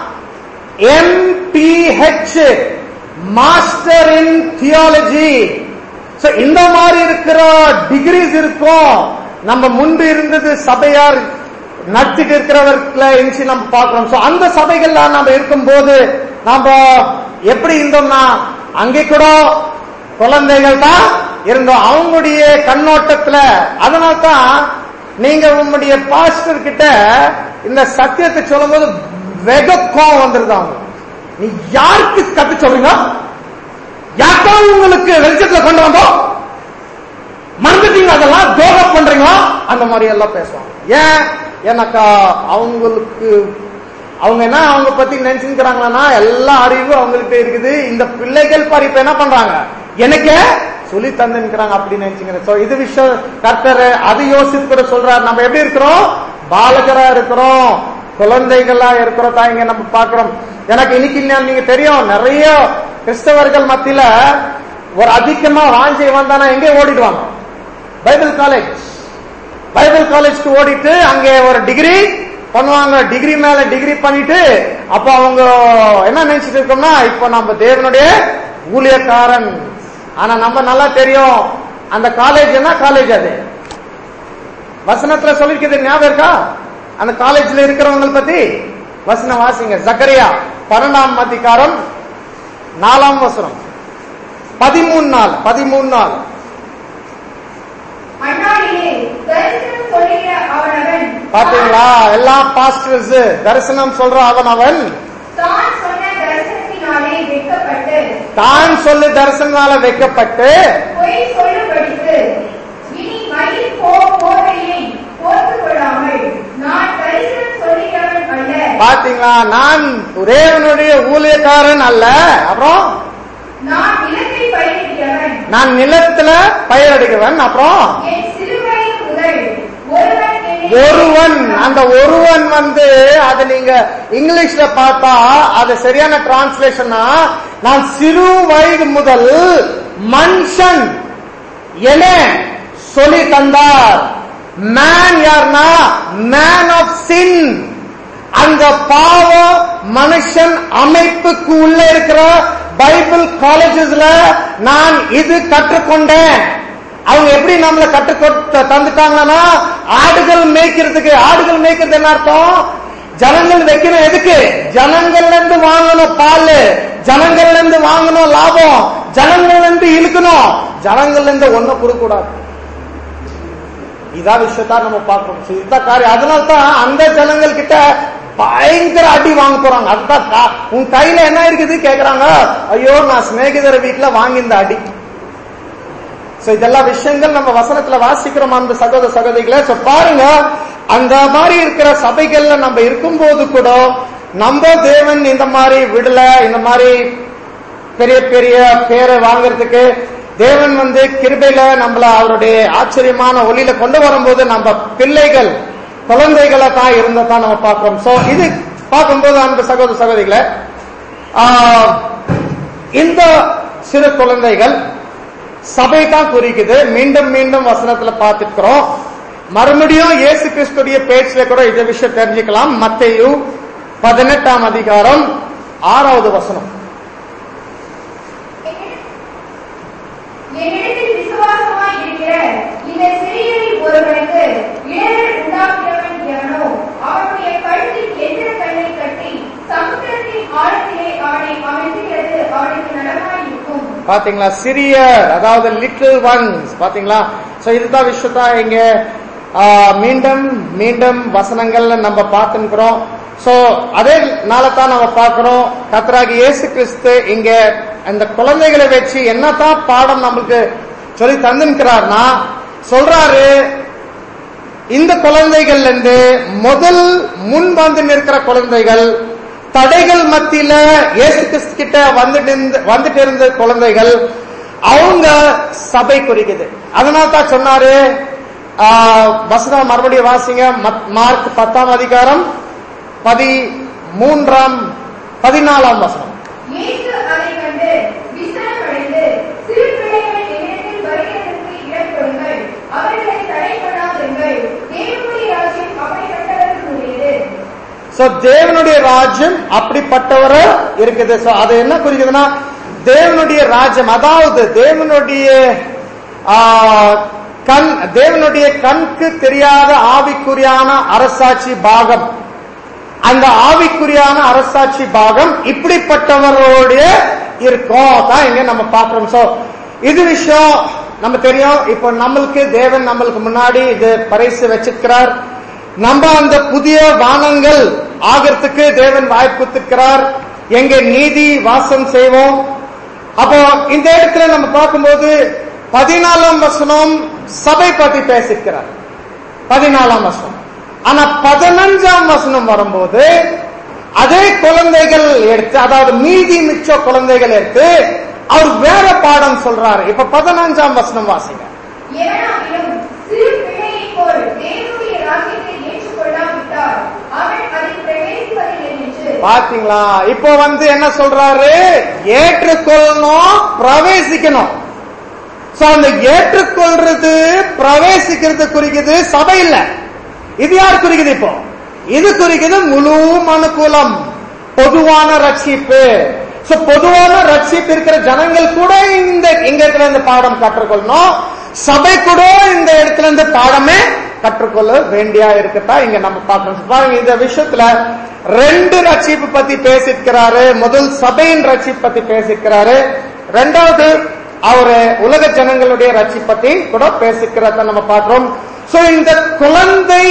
எம்பிஹெச் மாஸ்டர் இன் தியாலஜி இந்த மாதிரி இருக்கிற டிகிரிஸ் இருக்கும் நம்ம முன்பு இருந்தது சபையார் நடத்திட்டு இருக்கிறவர்களை இருந்துச்சு நம்ம பார்க்கிறோம் சோ அந்த சபைகள்ல நம்ம இருக்கும்போது நாம எப்படி இருந்தோம்னா அங்கே கூட குழந்தைகள் தான் இருந்தோம் அவங்களுடைய கண்ணோட்டத்துல அதனால தான் நீங்க உங்களுடைய பாஸ்டர் கிட்ட இந்த சத்தியத்தை சொல்லும்போது வெக கோவம் வந்துருது அவங்க நீ யாருக்கு கத்து சொல்றீங்க யாருக்கா உங்களுக்கு வெளிச்சத்துல கொண்டு வந்தோம் மறந்துட்டீங்க அதெல்லாம் துரோகம் பண்றீங்க அந்த மாதிரி எல்லாம் பேசுவாங்க ஏன் எனக்கா அவங்களுக்கு அவங்க என்ன அவங்க பத்தி நினைச்சுக்கிறாங்களா எல்லா அறிவும் அவங்கள்ட்ட இருக்குது இந்த பிள்ளைகள் பாரு இப்ப என்ன பண்றாங்க எனக்கு சொல்லி தந்துக்கிறாங்க அப்படி நினைச்சுக்கிறேன் சோ இது விஷயம் கர்த்தர் அது யோசித்து கூட சொல்றாரு நம்ம எப்படி இருக்கிறோம் பாலகரா இருக்கிறோம் குழந்தைகளா இருக்கிறோம் தான் இங்க நம்ம பாக்குறோம் எனக்கு இன்னைக்கு இன்னும் நீங்க தெரியும் நிறைய கிறிஸ்தவர்கள் மத்தியில ஒரு அதிகமா வாஞ்சை வந்தானா எங்கே ஓடிடுவாங்க பைபிள் காலேஜ் பைபிள் காலேஜ்க்கு ஓடிட்டு அங்கே ஒரு டிகிரி பண்ணுவாங்க டிகிரி மேல டிகிரி பண்ணிட்டு அப்ப அவங்க என்ன நினைச்சிட்டு இருக்கோம்னா இப்ப நம்ம தேவனுடைய ஊழியக்காரன் ஆனா நம்ம நல்லா தெரியும் அந்த காலேஜ் என்ன காலேஜ் அது வசனத்துல சொல்லிருக்கிறது ஞாபகம் இருக்கா அந்த காலேஜ்ல இருக்கிறவங்க பத்தி வசனம் வாசிங்க ஜக்கரியா பன்னெண்டாம் அதிகாரம் நாலாம் வசனம் பதிமூணு நாள் பதிமூணு நாள் அந்நாளிலே தரிசனம் சொல்லுகிற அவனவன் பாத்தீங்களா எல்லா பாஸ்டர்ஸ் தரிசனம் சொல்ற அவன் அவன் தான் சொன்ன தரிசனத்தினாலே வெட்கப்பட்டு தான் சொல்லு தரிசனால வைக்கப்பட்டு பொய் சொல்லும்படிக்கு இனி மயில் போ போர்வையை போர்த்துக் கொள்ளாமல் நான் தரிசனம் சொல்லுகிறவன் அல்ல பாத்தீங்களா நான் தேவனுடைய ஊழியக்காரன் அல்ல அப்புறம் நான் நிலத்தை பயிரிடுகிறவன் நான் நிலத்துல பயிரடிக்கிறவன் அப்புறம் என் சிறுவயது முதல் ஒருவன் என்னை ஒருவன் அந்த ஒருவன் வந்து அது நீங்க இங்கிலீஷ்ல பார்த்தா அது சரியான டிரான்ஸ்லேஷனா நான் சிறு வயது முதல் மனுஷன் என சொல்லி தந்தார் மேன் யார்னா மேன் ஆஃப் சின் அந்த பாவ மனுஷன் அமைப்புக்கு உள்ள இருக்கிற பைபிள் காலேஜஸ்ல நான் இது கற்றுக்கொண்டேன் அவங்க எப்படி நம்மள கற்றுக் தந்துட்டாங்கன்னா ஆடுகள் மேய்க்கிறதுக்கு ஆடுகள் மேய்க்கிறது என்ன அர்த்தம் ஜனங்கள் வைக்கணும் எதுக்கு ஜனங்கள்ல இருந்து வாங்கணும் பால் ஜனங்கள்ல இருந்து வாங்கணும் லாபம் ஜனங்கள்ல இருந்து இழுக்கணும் ஜனங்கள்ல இருந்து ஒண்ணு கொடுக்க கூடாது இதான் விஷயத்தா நம்ம பார்க்கணும் So, இதுதான் காரியம் அதனால தான் அந்த ஜனங்கள் கிட்ட பயங்கர அடி வாங்க போறாங்க அதுதான் கா- உன் கையில என்ன இருக்குது கேக்குறாங்க ஐயோ நான் சிநேகிதர் வீட்டுல வாங்கியிருந்த அடி சோ இதெல்லாம் விஷயங்கள் நம்ம வசனத்துல வாசிக்கிறோம் அந்த சகோதர சகோதரிகளை சோ பாருங்க அந்த மாதிரி இருக்கிற சபைகள்ல நம்ம இருக்கும்போது கூட நம்ம தேவன் இந்த மாதிரி விடல இந்த மாதிரி பெரிய பெரிய பேரை வாங்குறதுக்கு தேவன் வந்து கிருபையில நம்மள அவருடைய ஆச்சரியமான ஒளியில கொண்டு வரும்போது நம்ம பிள்ளைகள் குழந்தைகளை தான் இருந்ததான் நம்ம பார்க்கிறோம் சோ இது பார்க்கும்போது அந்த சகோதர சகோதரிகளை ஆஹ், இந்த சிறு குழந்தைகள் சபை தான் குறிக்குது மீண்டும் மீண்டும் வசனத்துல பார்த்துக்கிறோம் மறுபடியும் இயேசு கிறிஸ்துடைய பேச்சுல கூட இந்த விஷயம் தெரிஞ்சுக்கலாம் மத்தேயு பதினெட்டாம் அதிகாரம் ஆறாவது வசனம் என்னிடத்தில் விசுவாசமாய் இருக்கிற இந்த சிறியரில் ஒருவனுக்கு இடரல் உண்டாக்கிறவன் எவனோ அவனுடைய கழுத்தில் எந்திர கல்லை கட்டி சமுத்திரத்தின் ஆழத்திலே அவனை அமர்த்துகிறது அவனுக்கு நலமாய் இருக்கும் பாத்தீங்களா சிறியர் அதாவது லிட்டில் ஒன்ஸ் பாத்தீங்களா சோ இதுதான் விஷயத்தா இங்க ஆ, மீண்டும் மீண்டும் வசனங்கள்ல நம்ம பார்த்துக்கிறோம் சோ அதே நாளத்தான் நம்ம பார்க்கிறோம் கத்தராகி இயேசு கிறிஸ்து இங்க அந்த குழந்தைகளை வச்சு என்னதான் பாடம் நம்மளுக்கு சொல்லி தந்துக்கிறார்னா சொல்றாரு இந்த குழந்தைகள்ல இருந்து முதல் முன் வந்து நிற்கிற குழந்தைகள் தடைகள் மத்தியில இயேசு கிறிஸ்து கிட்ட வந்துட்டு இருந்த- வந்துட்டு இருந்த குழந்தைகள் அவங்க சபை குறிக்குது அதனால தான் சொன்னாரு ஆஹ், வசனம் மறுபடியும் வாசிங்க மத்- மார்க் பத்தாம் அதிகாரம் பதி மூன்றாம் பதினாலாம் வசனம் இயேசு அதைக் கண்டு விசாரமடைந்து சிறு பிள்ளைகள் என்னிடத்தில் வருகிறதற்கு இடம் கொடுங்கள் அவர்களை தடை பண்ணாதிருங்கள் தேவனுடைய ராஜ்யம் அப்படிப்பட்டவர்களுடையது சோ தேவனுடைய ராஜ்யம் அப்படிப்பட்டவர இருக்குது சோ அது என்ன குறிக்குதுன்னா தேவனுடைய ராஜ்யம் அதாவது தேவனுடைய ஆ, கண் தேவனுடைய கண்க்கு தெரியாத ஆவிக்குரியான அரசாட்சி பாகம் அந்த ஆவிக்குரியான அரசாட்சி பாகம் இப்படிப்பட்டவர்களுடைய இருக்கும் தான் இங்க நம்ம பார்க்கிறோம் சோ இது விஷயம் நம்ம தெரியும் இப்போ நம்மளுக்கு தேவன் நம்மளுக்கு முன்னாடி இது பரிசு வச்சிருக்கிறார் நம்ம அந்த புதிய வானங்கள் ஆகிறதுக்கு தேவன் வாய்ப்பு கொடுத்திருக்கிறார் எங்க நீதி வாசம் செய்வோம் அப்போ இந்த இடத்துல நம்ம பார்க்கும்போது பதினாலாம் வசனம் சபை பத்தி பேசியிருக்கிறார் பதினாலாம் வசனம் ஆனா பதினஞ்சாம் வசனம் வரும்போது அதே குழந்தைகள் எடுத்து அதாவது மீதி மிச்ச குழந்தைகள் எடுத்து அவர் வேற பாடம் சொல்றாரு இப்ப பதினஞ்சாம் வசனம் வாசிங்க எவனாகிலும் சிறு பிள்ளையைப் போல் தேவனுடைய ராஜ்யத்தை ஏற்றுக்கொள்ளாவிட்டால் அவன் அதில் பிரவேசிப்பதில்லை என்று பாத்தீங்களா இப்போ வந்து என்ன சொல்றாரு ஏற்றுக்கொள்ளணும் பிரவேசிக்கணும் சோ அந்த ஏற்றுக்கொள்றது பிரவேசிக்கிறது குறிக்குது சபை இல்ல இது யார் குறிக்குது இப்போ இது குறிக்குது முழு மனுக்குலம் பொதுவான ரட்சிப்பு சோ பொதுவான ரட்சிப்பு இருக்கிற ஜனங்கள் கூட இந்த இங்க இடத்துல இருந்து பாடம் கற்றுக்கொள்ளணும் சபை கூட இந்த இடத்துல இருந்து பாடமே கற்றுக்கொள்ள வேண்டியா இருக்கட்டா இங்க நம்ம பார்க்கணும் பாருங்க இந்த விஷயத்துல ரெண்டு ரட்சிப்பு பத்தி பேசியிருக்கிறாரு முதல் சபையின் ரட்சிப்பு பத்தி பேசியிருக்கிறாரு ரெண்டாவது அவரு உலக ஜனங்களுடைய ரட்சிப்பு பத்தி கூட பேசிக்கிறத நம்ம பார்க்கிறோம் சோ இந்த குழந்தை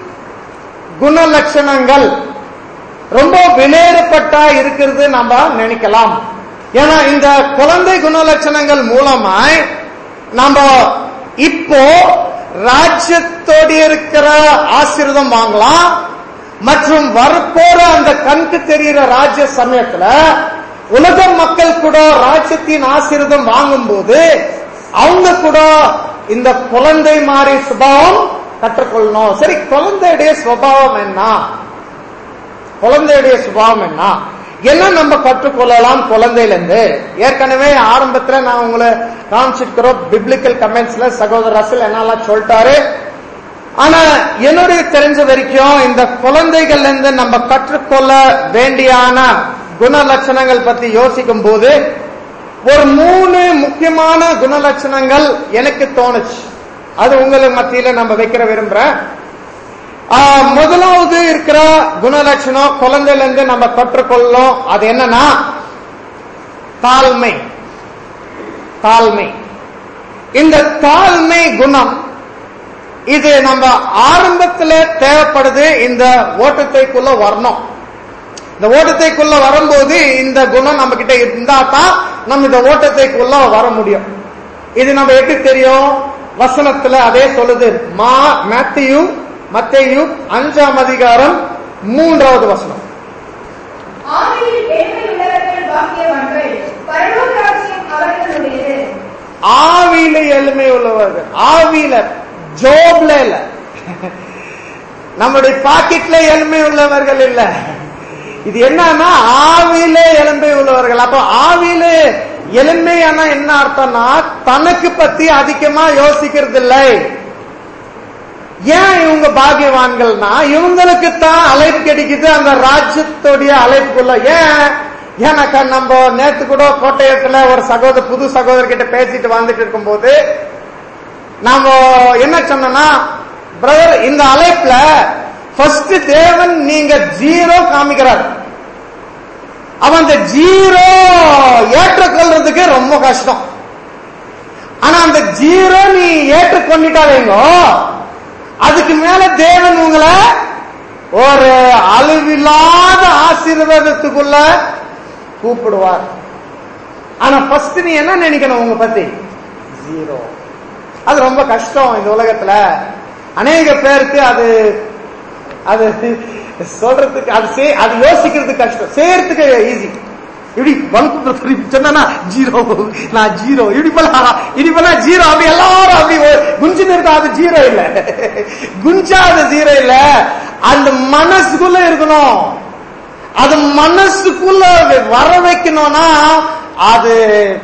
குணலட்சணங்கள் ரொம்ப விலையேறப்பட்டா இருக்கிறது நம்ம நினைக்கலாம் ஏன்னா இந்த குழந்தை குணலட்சணங்கள் மூலமாய் நம்ம இப்போ ராஜ்யத்தோடு இருக்கிற ஆசீர்வாதம் வாங்கலாம் மற்றும் வரப்போற அந்த கண்க்கு தெரிகிற ராஜ்ய சமயத்துல உலக மக்கள் கூட ராஜ்யத்தின் ஆசீர்வாதம் வாங்கும்போது அவங்க கூட இந்த குழந்தை மாதிரி சுபாவம் கற்றுக்கொள்ளணும் சரி குழந்தையுடைய சுபாவம் என்ன குழந்தையுடைய சுபாவம் என்ன என்ன நம்ம கற்றுக்கொள்ளலாம் குழந்தையில இருந்து ஏற்கனவே ஆரம்பத்துல நான் உங்களை காமிச்சிருக்கிறோம் பிப்ளிக்கல் கமெண்ட்ஸ்ல சகோதரர் ரசல் என்னெல்லாம் சொல்லிட்டாரு ஆனா என்னுடைய தெரிஞ்ச வரைக்கும் இந்த குழந்தைகள்ல இருந்து நம்ம கற்றுக்கொள்ள வேண்டியான குணலட்சணங்கள் பத்தி யோசிக்கும் போது ஒரு மூணு முக்கியமான குணலட்சணங்கள் எனக்கு தோணுச்சு அது உங்களுக்கு மத்தியில நம்ம வைக்கிற விரும்புறேன் ஆஹ், முதலாவது இருக்கிற குணலட்சணம் குழந்தையில இருந்து நம்ம கற்றுக்கொள்ளோம் அது என்னன்னா தாழ்மை தாழ்மை இந்த தாழ்மை குணம் இது நம்ம ஆரம்பத்துல தேவைப்படுது இந்த ஓட்டத்தைக்குள்ள வரணும் இந்த ஓட்டத்தைக்குள்ள வரும்போது இந்த குணம் நம்ம கிட்ட இருந்தா தான் நம்ம இந்த ஓட்டத்தைக்குள்ள வர முடியும் இது நம்ம எப்படி தெரியும் வசனத்துல அதே சொல்லுது மா மேத்தியு மத்தேயு அஞ்சாம் அதிகாரம் மூன்றாவது வசனம் ஆவியில் எளிமை உள்ளவர்கள் பாக்கியவான்கள் பரலோக ராஜ்யம் அவர்களுடையது ஆவியில எளிமை உள்ளவர்கள் ஆவியில ஜோப்ல இல்ல நம்முடைய பாக்கெட்ல எளிமை உள்ளவர்கள் இல்ல இது என்னன்னா ஆவியில எளிமை உள்ளவர்கள் அப்ப ஆவியில எளிமையான என்ன அர்த்தம்னா தனக்கு பத்தி அதிகமா யோசிக்கிறது இல்லை ஏன் இவங்க பாகியவான்கள்னா இவங்களுக்கு தான் அழைப்பு கிடைக்குது அந்த ராஜ்யத்துடைய அழைப்புக்குள்ள ஏன் ஏன்னாக்கா நம்ம நேத்து கூட கோட்டயத்துல ஒரு சகோதர புது சகோதரர்கிட்ட பேசிட்டு வந்துட்டு இருக்கும்போது நாம என்ன சொன்னோம்னா பிரதர் இந்த அழைப்புல ஃபர்ஸ்ட் தேவன் நீங்க ஜீரோ காமிக்கிறார் அவன் அந்த ஜீரோ ஏற்றுக்கொள்றதுக்கு ரொம்ப கஷ்டம் ஆனா அந்த ஜீரோ நீ ஏற்றுக்கொண்டுட்டாவேங்கோ அதுக்கு மேல தேவன் உங்களை ஒரு அளவில்லாத ஆசீர்வாதத்துக்குள்ள கூப்பிடுவார் ஆனா ஃபர்ஸ்ட் நீ என்ன நினைக்கணும் உங்க பத்தி ஜீரோ அது ரொம்ப கஷ்டம் இந்த உலகத்துல அநேக பேருக்கு அது அது சொல்றதுக்கு அது சே- அது யோசிக்கிறதுக்கு கஷ்டம் செய்யறதுக்கு ஈஸி இப்படி வகுப்பு திருப்பி சொன்னா ஜீரோ நான் ஜீரோ இப்படி போலாம் இப்படி போனா ஜீரோ அப்படி எல்லாரும் அப்படி குஞ்சுன்னு இருக்கா அது ஜீரோ இல்ல குஞ்சா அது ஜீரோ இல்ல அந்த மனசுக்குள்ள இருக்கணும் அது மனசுக்குள்ள வர வைக்கணும்னா அது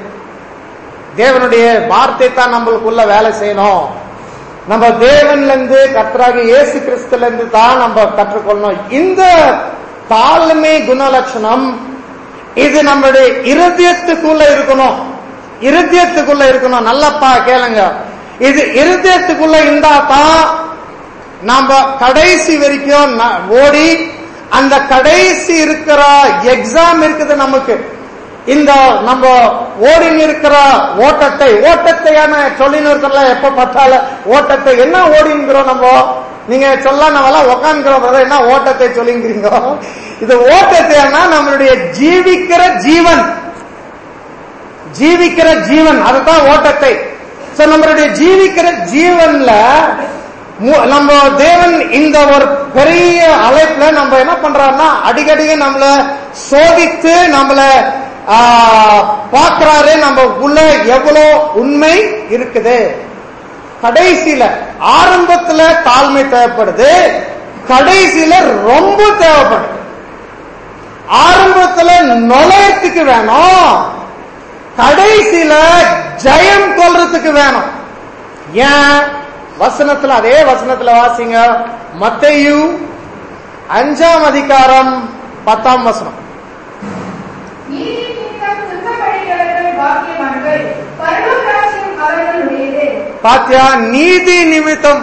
தேவனுடைய வார்த்தை தான் நம்மளுக்குள்ள வேலை செய்யணும் நம்ம தேவன்ல இருந்து கர்த்தராக இயேசு கிறிஸ்துல இருந்து தான் நம்ம கற்றுக்கொள்ளணும் இந்த தாழ்மை குணலட்சணம் இது நம்மளுடைய இருதயத்துக்குள்ள இருக்கணும் இருதயத்துக்குள்ள இருக்கணும் நல்லப்பா கேளுங்க இது இருதயத்துக்குள்ள இருந்தா தான் நாம கடைசி வரைக்கும் ந- ஓடி அந்த கடைசி இருக்கிற எக்ஸாம் இருக்குது நமக்கு இந்த நம்ம ஓடின்னு இருக்கிற ஓட்டத்தை ஓட்டத்தையான சொல்லின்னு இருக்கிறல எப்ப பார்த்தாலும் ஓட்டத்தை என்ன ஓடிங்கிறோம் நம்ம நீங்க சொல்ல நம்மளாம் உக்காந்துக்கிறோம் brother, என்ன ஓட்டத்தை சொல்லிங்கிறீங்க இது ஓட்டத்தைனா நம்மளுடைய ஜீவிக்கிற ஜீவன் ஜீவிக்கிற ஜீவன் அதுதான் ஓட்டத்தை சோ நம்மளுடைய ஜீவிக்கிற ஜீவன்ல மு- நம்ம தேவன் இந்த ஒரு பெரிய அழைப்புல நம்ம என்ன பண்றாருன்னா அடிக்கடி நம்மள சோதித்து நம்மள ஆ, பார்க்கறாரு நம்ம உள்ள எவ்வளவு உண்மை இருக்குது கடைசியில ஆரம்பத்துல தாழ்மை தேவைப்படுது கடைசியில ரொம்ப தேவைப்படுது ஆரம்பத்துல நுழையத்துக்கு வேணும் கடைசியில ஜெயம் கொள்றதுக்கு வேணும் ஏன் வசனத்துல அதே வசனத்துல வாசிங்க மத்தையு அஞ்சாம் அதிகாரம் பத்தாம் வசனம் நீதி நிமித்தம் துன்பப்படுகிறவர்கள் பாக்கியவான்கள் பரலோக ராஜ்யம் அவர்களுடையது பாத்தியா நீதி நிமித்தம்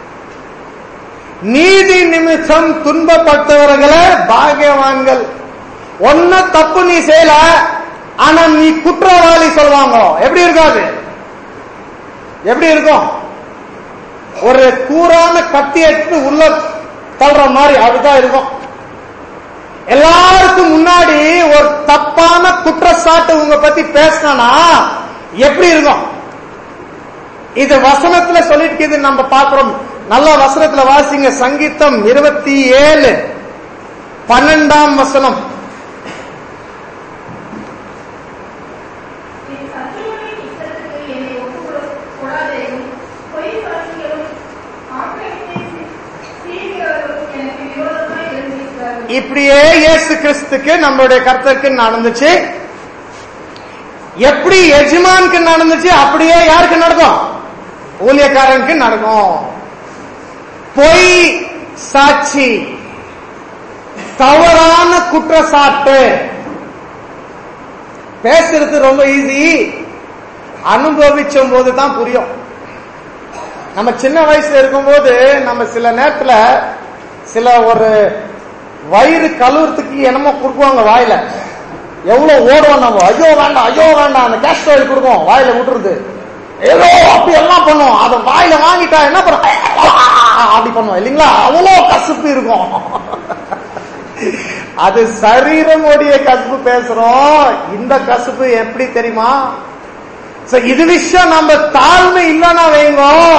நீதி நிமித்தம் துன்பப்பட்டவர்களை பாகியவான்கள் ஒன்ன தப்பு நீ செய்யல ஆனா நீ குற்றவாளி சொல்லுவாங்க எப்படி இருக்காது எப்படி இருக்கும் ஒரு கூரான கத்தி எடுத்து உள்ள தள்ளுற மாதிரி அப்படிதான் இருக்கும் எல்லாருக்கும் முன்னாடி ஒரு தப்பான குற்றச்சாட்டு உங்க பத்தி பேசினா எப்படி இருக்கும் இது வசனத்துல சொல்லிட்டு இது நம்ம பார்க்கிறோம் நல்ல வசனத்துல வாசிங்க சங்கீதம் இருபத்தி ஏழு பன்னெண்டாம் வசனம் என் சத்துருவின் இஷ்டத்துக்கு என்னை ஒப்புக் கொடாதேயும் பொய் சாட்சிகளும் ஆக்கிரமித்தை செய்கிறவர்களும் எனக்கு விரோதமாய் எழுந்திருக்கிறார்கள் இப்படியே இயேசு கிறிஸ்துக்கு நம்மளுடைய கர்த்தருக்கு நடந்துச்சு எப்படி எஜமானுக்கு நடந்துச்சு அப்படியே யாருக்கு நடக்கும் ஊழியக்காரனுக்கு நடக்கும் பொய் சாட்சி தவறான குற்றச்சாட்டு பேசுறது ரொம்ப ஈஸி அனுபவிச்சும் போது தான் புரியும் நம்ம சின்ன வயசுல இருக்கும்போது நம்ம சில நேரத்துல சில ஒரு வயிறு கழுவுறதுக்கு என்னமோ கொடுக்குவாங்க வாயில எவ்வளவு ஓடுவோம் நம்ம ஐயோ வேண்டாம் ஐயோ வேண்டாம் அந்த கேஸ்ட்ராயில் கொடுப்போம் வாயில விட்டுருது ஏதோ அப்படி எல்லாம் பண்ணுவோம் அதை வாயில வாங்கிட்டா என்ன பண்ணும் அப்படி பண்ணுவோம் இல்லைங்களா அவ்வளோ கசுப்பு இருக்கும் அது சரீரமுடைய கசுப்பு பேசுறோம் இந்த கசுப்பு எப்படி தெரியுமா So, இது விஷயம் நம்ம தாழ்மை இல்லைன்னா வைங்க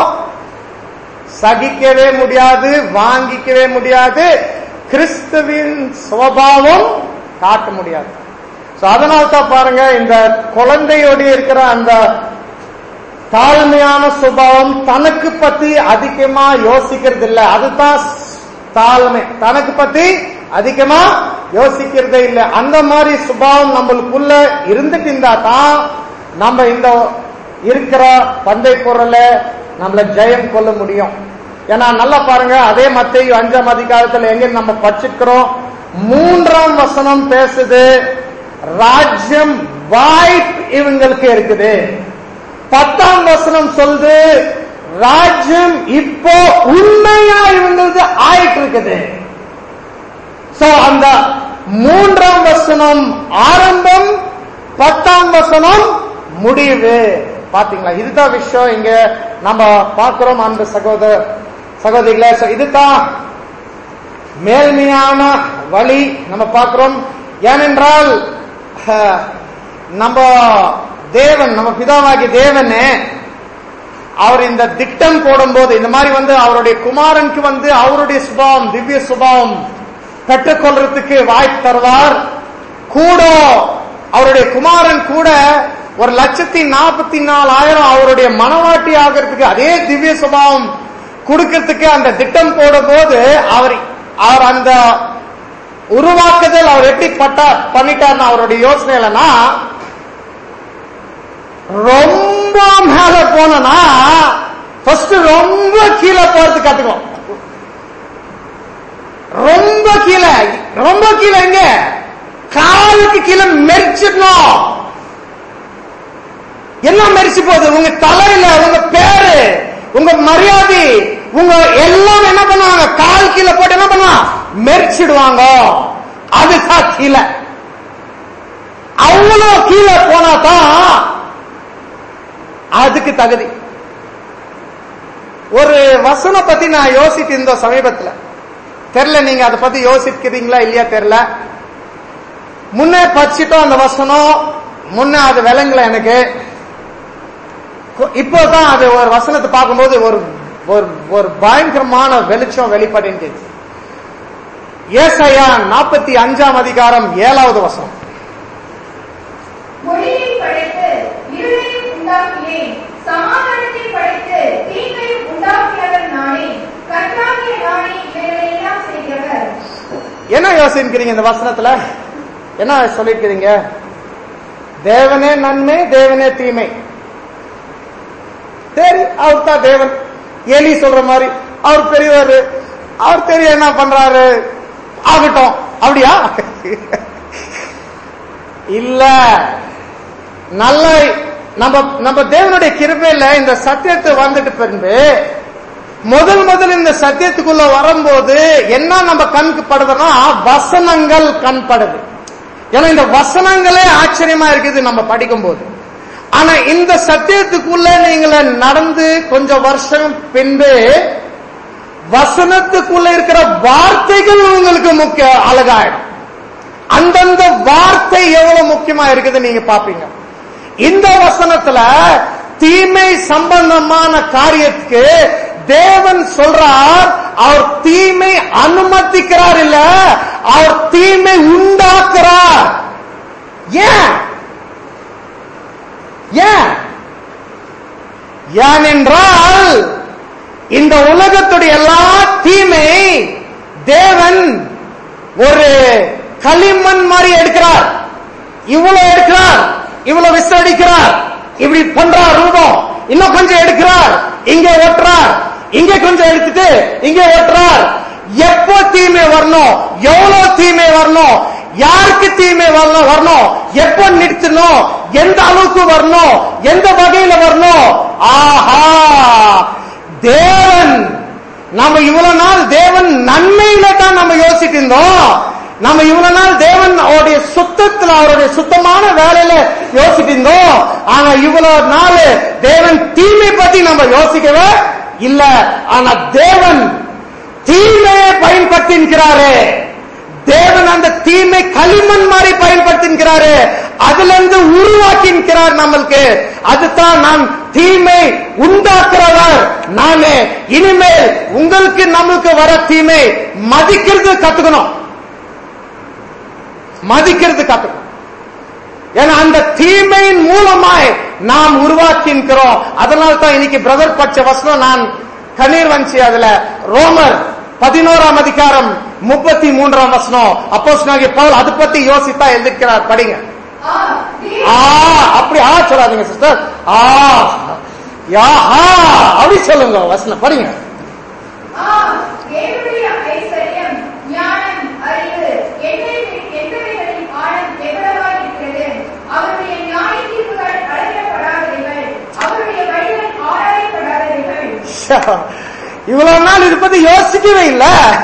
சகிக்கவே முடியாது வாங்கிக்கவே முடியாது கிறிஸ்துவின் சுவாவம் காட்ட முடியாது So, அதனால தான் பாருங்க இந்த குழந்தையோட இருக்கிற அந்த தாழ்மையான சுபாவம் தனக்கு பத்தி அதிகமா யோசிக்கிறது இல்ல அதுதான் தாழ்மை தனக்கு பத்தி அதிகமா யோசிக்கிறதே இல்ல அந்த மாதிரி சுபாவம் நம்மளுக்குள்ள இருந்துட்டு இருந்தா தான் நம்ம இந்த இருக்கிற பந்தை பொருளை நம்மள ஜெயம் கொள்ள முடியும் ஏன்னா நல்லா பாருங்க அதே மத்திய அஞ்சாம் அதிகாரத்துல எங்க நம்ம படிச்சிருக்கிறோம் மூன்றாம் வசனம் பேசுது ராஜ்யம் வாய்ப்பு இவங்களுக்கு இருக்குது பத்தாம் வசனம் சொல்லுது ராஜ்யம் இப்போ உண்மையா இவங்களுக்கு ஆயிட்டு இருக்குது சோ அந்த மூன்றாம் வசனம் ஆரம்பம் பத்தாம் வசனம் முடிவு பாத்தீங்களா இதுதான் விஷயம் இங்க நம்ம பார்க்கிறோம் அந்த சகோதர சகோதரிகளே So, இதுதான் மேல்மையான வழி நம்ம பார்க்கிறோம் ஏனென்றால் அஹ், நம்ம தேவன் நம்ம பிதாவாகி தேவனே அவர் இந்த திட்டம் போடும்போது இந்த மாதிரி வந்து அவருடைய குமாரனுக்கு வந்து அவருடைய சுபாவம் திவ்ய சுபாவம் பெற்றுக்கொள்றதுக்கு வாய்ப்பு தருவார் கூட அவருடைய குமாரன் கூட ஒரு லட்சத்தி நாற்பத்தி நாலாயிரம் அவருடைய மனவாட்டி ஆகிறதுக்கு அதே திவ்ய சுபாவம் கொடுக்கறதுக்கு அந்த திட்டம் போடும்போது அவர் அவர் அந்த உருவாக்குதல் அவர் எப்படி பட்டா பண்ணிட்டார்னு அவருடைய யோசனைலனா ரொம்ப மேல போனா ஃபர்ஸ்ட் ரொம்ப கீழே போறது கத்துக்கும் ரொம்ப கீழே ரொம்ப கீழே எங்க காலுக்கு கீழே மெரிச்சிடணும் என்ன மெரிச்சு போகுது உங்க தலையில உங்க பேரு உங்க மரியாதை உங்க எல்லாம் என்ன பண்ணுவாங்க கால் கீழே போட்டு என்ன பண்ணுவாங்க மெரிச்சிடுவாங்க அதுதான் கீழே அவ்வளவு கீழே போனா தான் அதுக்கு தகுதி ஒரு வசனம் பத்தி நான் யோசித்து இருந்தோம் சமீபத்துல தெரியல நீங்க அதை பத்தி யோசிக்கிறீங்களா இல்லையா தெரியல முன்னே படிச்சிட்டோம் அந்த வசனம் முன்ன அது விளங்கல எனக்கு கொ- இப்போதான் அது ஒரு வசனத்தை பார்க்கும்போது ஒரு ஒரு ஒரு பயங்கரமான வெளிச்சம் வெளிப்பட்டு ஏசாயா நாற்பத்தி அஞ்சாம் அதிகாரம் ஏழாவது வசனம் ஒளியை படைத்து இருளையும் உண்டாக்கினேன் சமாதானத்தை படைத்து தீமையும் உண்டாக்கினவர் நானே கர்த்தாகிய நானே இவைகளை எல்லாம் செய்கிறவர் என்ன யோசிக்கிறீங்க இந்த வசனத்துல என்ன சொல்லிருக்கிறீங்க தேவனே நன்மை தேவனே தீமை சரி அவர் தான் தேவன் ஏலி சொல்ற மாதிரி அவர் பெரியவர் அவர் தெரியும் என்ன பண்றாரு ஆகட்டும் அப்படியா இல்ல நல்ல நம்ம நம்ம தேவனுடைய கிருபையில இந்த சத்தியத்தை வந்துட்டு பிறகு முதல் முதல் இந்த சத்தியத்துக்குள்ள வரும்போது என்ன நம்ம கண்ணுக்கு படுதுன்னா வசனங்கள் கண் படுது ஏன்னா இந்த வசனங்களே ஆச்சரியமா இருக்குது நம்ம படிக்கும்போது ஆனா இந்த சத்தியத்துக்குள்ள நீங்கள நடந்து கொஞ்சம் வருஷம் பின்பு வசனத்துக்குள்ள இருக்கிற வார்த்தைகள் உங்களுக்கு முக்கிய அழகாயிடும் அந்தந்த வார்த்தை எவ்வளவு முக்கியமா இருக்குது நீங்க பாப்பீங்க இந்த வசனத்துல தீமை சம்பந்தமான காரியத்துக்கு தேவன் சொல்றார் அவர் தீமை அனுமதிக்கிறார் இல்ல அவர் தீமை உண்டாக்குறார் ஏன் ஏன் ஏனென்றால் இந்த உலகத்துடைய எல்லா தீமை தேவன் ஒரு களிமண் மாதிரி எடுக்கிறார் இவ்வளவு எடுக்கிறார் இவ்வளவு விசடிக்கிறார் இப்படி பண்றார் ரூபம் இன்னும் கொஞ்சம் எடுக்கிறார் இங்கே ஒட்டுறார் இங்க கொஞ்சம் எடுத்துட்டு இங்க ஒட்டுறார் எப்போ தீமை வரணும் எவ்வளவு தீமை வரணும் யாருக்கு தீமை வரணும் வரணும் எப்போ நிறுத்தணும் எந்த அளவுக்கு வரணும் எந்த வகையில வரணும் ஆஹா தேவன் நம்ம இவ்வளவு நாள் தேவன் நன்மையில தான் நம்ம யோசிட்டு இருந்தோம் நம்ம இவ்வளவு நாள் தேவன் அவருடைய சுத்தத்துல அவருடைய சுத்தமான வேலையில யோசிட்டு இருந்தோம் ஆனா இவ்வளவு நாள் தேவன் தீமை பத்தி நம்ம யோசிக்கவே இல்ல ஆனா தேவன் தீமையை பயன்படுத்தின்கிறாரு தேவன் அந்த தீமை களிமண் மாதிரி பயன்படுத்தின்கிறாரு அதுல இருந்து உருவாக்கின்கிறார் நம்மளுக்கு அதுதான் நான் தீமை உண்டாக்குறவர் நானே இனிமேல் உங்களுக்கு நம்மளுக்கு வர தீமை மதிக்கிறது கத்துக்கணும் மதிக்கிறது கத்துக்கணும் ஏன்னா அந்த தீமையின் மூலமாய் நாம் உருவாக்கின்றோம் அதனால தான் இன்னைக்கு பிரதர் பட்ச வசனம் நான் கண்ணீர் வந்துச்சு அதுல ரோமர் பதினோராம் அதிகாரம் முப்பத்தி மூன்றாம் வசனம் அப்போஸ் பவுல் அது பத்தி யோசித்தா எழுதிக்கிறார் படிங்க ஆ, தேவன் ஆ அப்படி ஆ சொல்லாதீங்க சிஸ்டர் ஆ யாஹா அப்படி சொல்லுங்க வசனம் படிங்க ஆ, தேவனுடைய ஐஸ்வர்யம், ஞானம், அறிவு, எண்ணெய்- எண்ணெய்களின் ஆழம் எவ்வளவாய் இருக்கிறது? அவருடைய நியாய தீர்ப்புகள் அளவிடப்படாதவைகள், அவருடைய வழிகள் ஆராயப்படாதவைகள். இவ்வளவு நாள் இது பத்தி யோசிக்கவே இல்ல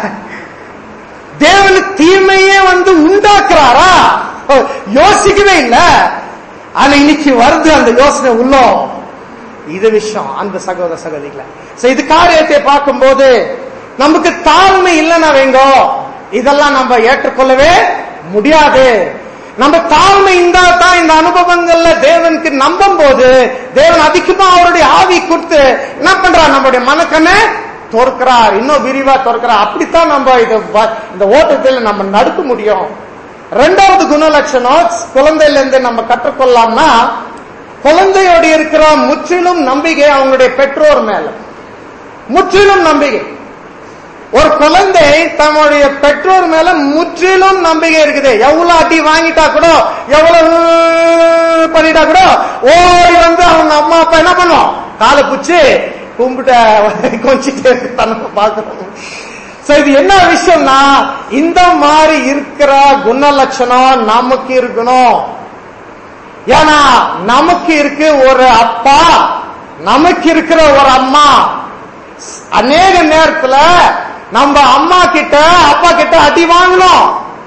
தேவன் தீமையே வந்து உண்டாக்குறாரா ஓ, யோசிக்கவே இல்ல ஆனா இன்னைக்கு வருது அந்த யோசனை உள்ளோம் இது விஷயம் அந்த சகோதர சகோதரிகளை So, இது காரியத்தை பார்க்கும்போது நமக்கு தாழ்மை இல்லைன்னா வேங்கோ இதெல்லாம் நம்ம ஏற்றுக்கொள்ளவே முடியாது நம்ம தாழ்மை இருந்தா தான் இந்த அனுபவங்கள்ல தேவனுக்கு நம்பும் போது தேவன் அதிகமா அவருடைய ஆவி கொடுத்து என்ன பண்றார் நம்மளுடைய மனக்கண்ணை தோற்கிறார் இன்னும் விரிவா தோற்கிறார் அப்படித்தான் நம்ம இது வ- இந்த ஓட்டத்தில் நம்ம நடக்க முடியும் ரெண்டாவது குணலட்சணம் குழந்தையில இருந்து நம்ம கற்றுக்கொள்ளலாம்னா குழந்தையோடு இருக்கிற முற்றிலும் நம்பிக்கை அவங்களுடைய பெற்றோர் மேல முற்றிலும் நம்பிக்கை ஒரு குழந்தை தன்னுடைய பெற்றோர் மேல முற்றிலும் நம்பிக்கை இருக்குது எவ்வளவு அடி வாங்கிட்டா கூட எவ்வளவு பண்ணிட்டா கூட ஓடி வந்து அவங்க அம்மா அப்பா என்ன பண்ணுவோம் காலை புச்சு கும்பிட்ட கொஞ்சிட்டு தனக்கு பார்க்கணும் சோ இது என்ன விஷயம்னா இந்த மாதிரி இருக்கிற குண லட்சணம் நமக்கு இருக்கணும் ஏன்னா நமக்கு இருக்கு ஒரு அப்பா நமக்கு இருக்கிற ஒரு அம்மா அநேக நேரத்துல நம்ம அம்மா கிட்ட அப்பா கிட்ட அடி வாங்கணும்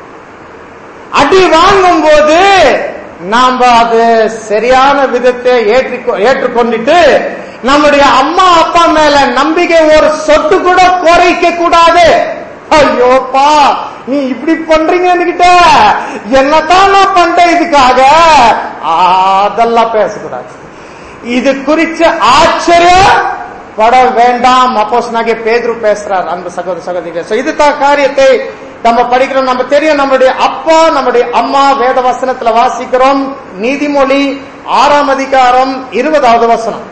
அடி வாங்கும் போது நாம அது சரியான விதத்தை ஏற்றி- ஏற்றுக்கொண்டுட்டு நம்முடைய அம்மா அப்பா மேல நம்பிக்கை ஒரு சொட்டு கூட குறைக்க கூடாது ஐயோப்பா நீ இப்படி பண்றீங்க என்கிட்ட என்னத்தான் நான் பண்றேன் இதுக்காக அதெல்லாம் பேசக்கூடாது இது குறிச்ச ஆச்சரியப்பட வேண்டாம் அப்போஸ் நாங்க பேதுரு பேசுறார் அன்பு சகோதர சகோதரிகள் So, இதுதான் காரியத்தை நம்ம படிக்கிறோம் நம்ம தெரியும் நம்முடைய அப்பா நம்முடைய அம்மா வேத வசனத்துல வாசிக்கிறோம் நீதிமொழி ஆறாம் அதிகாரம் இருபதாவது வசனம்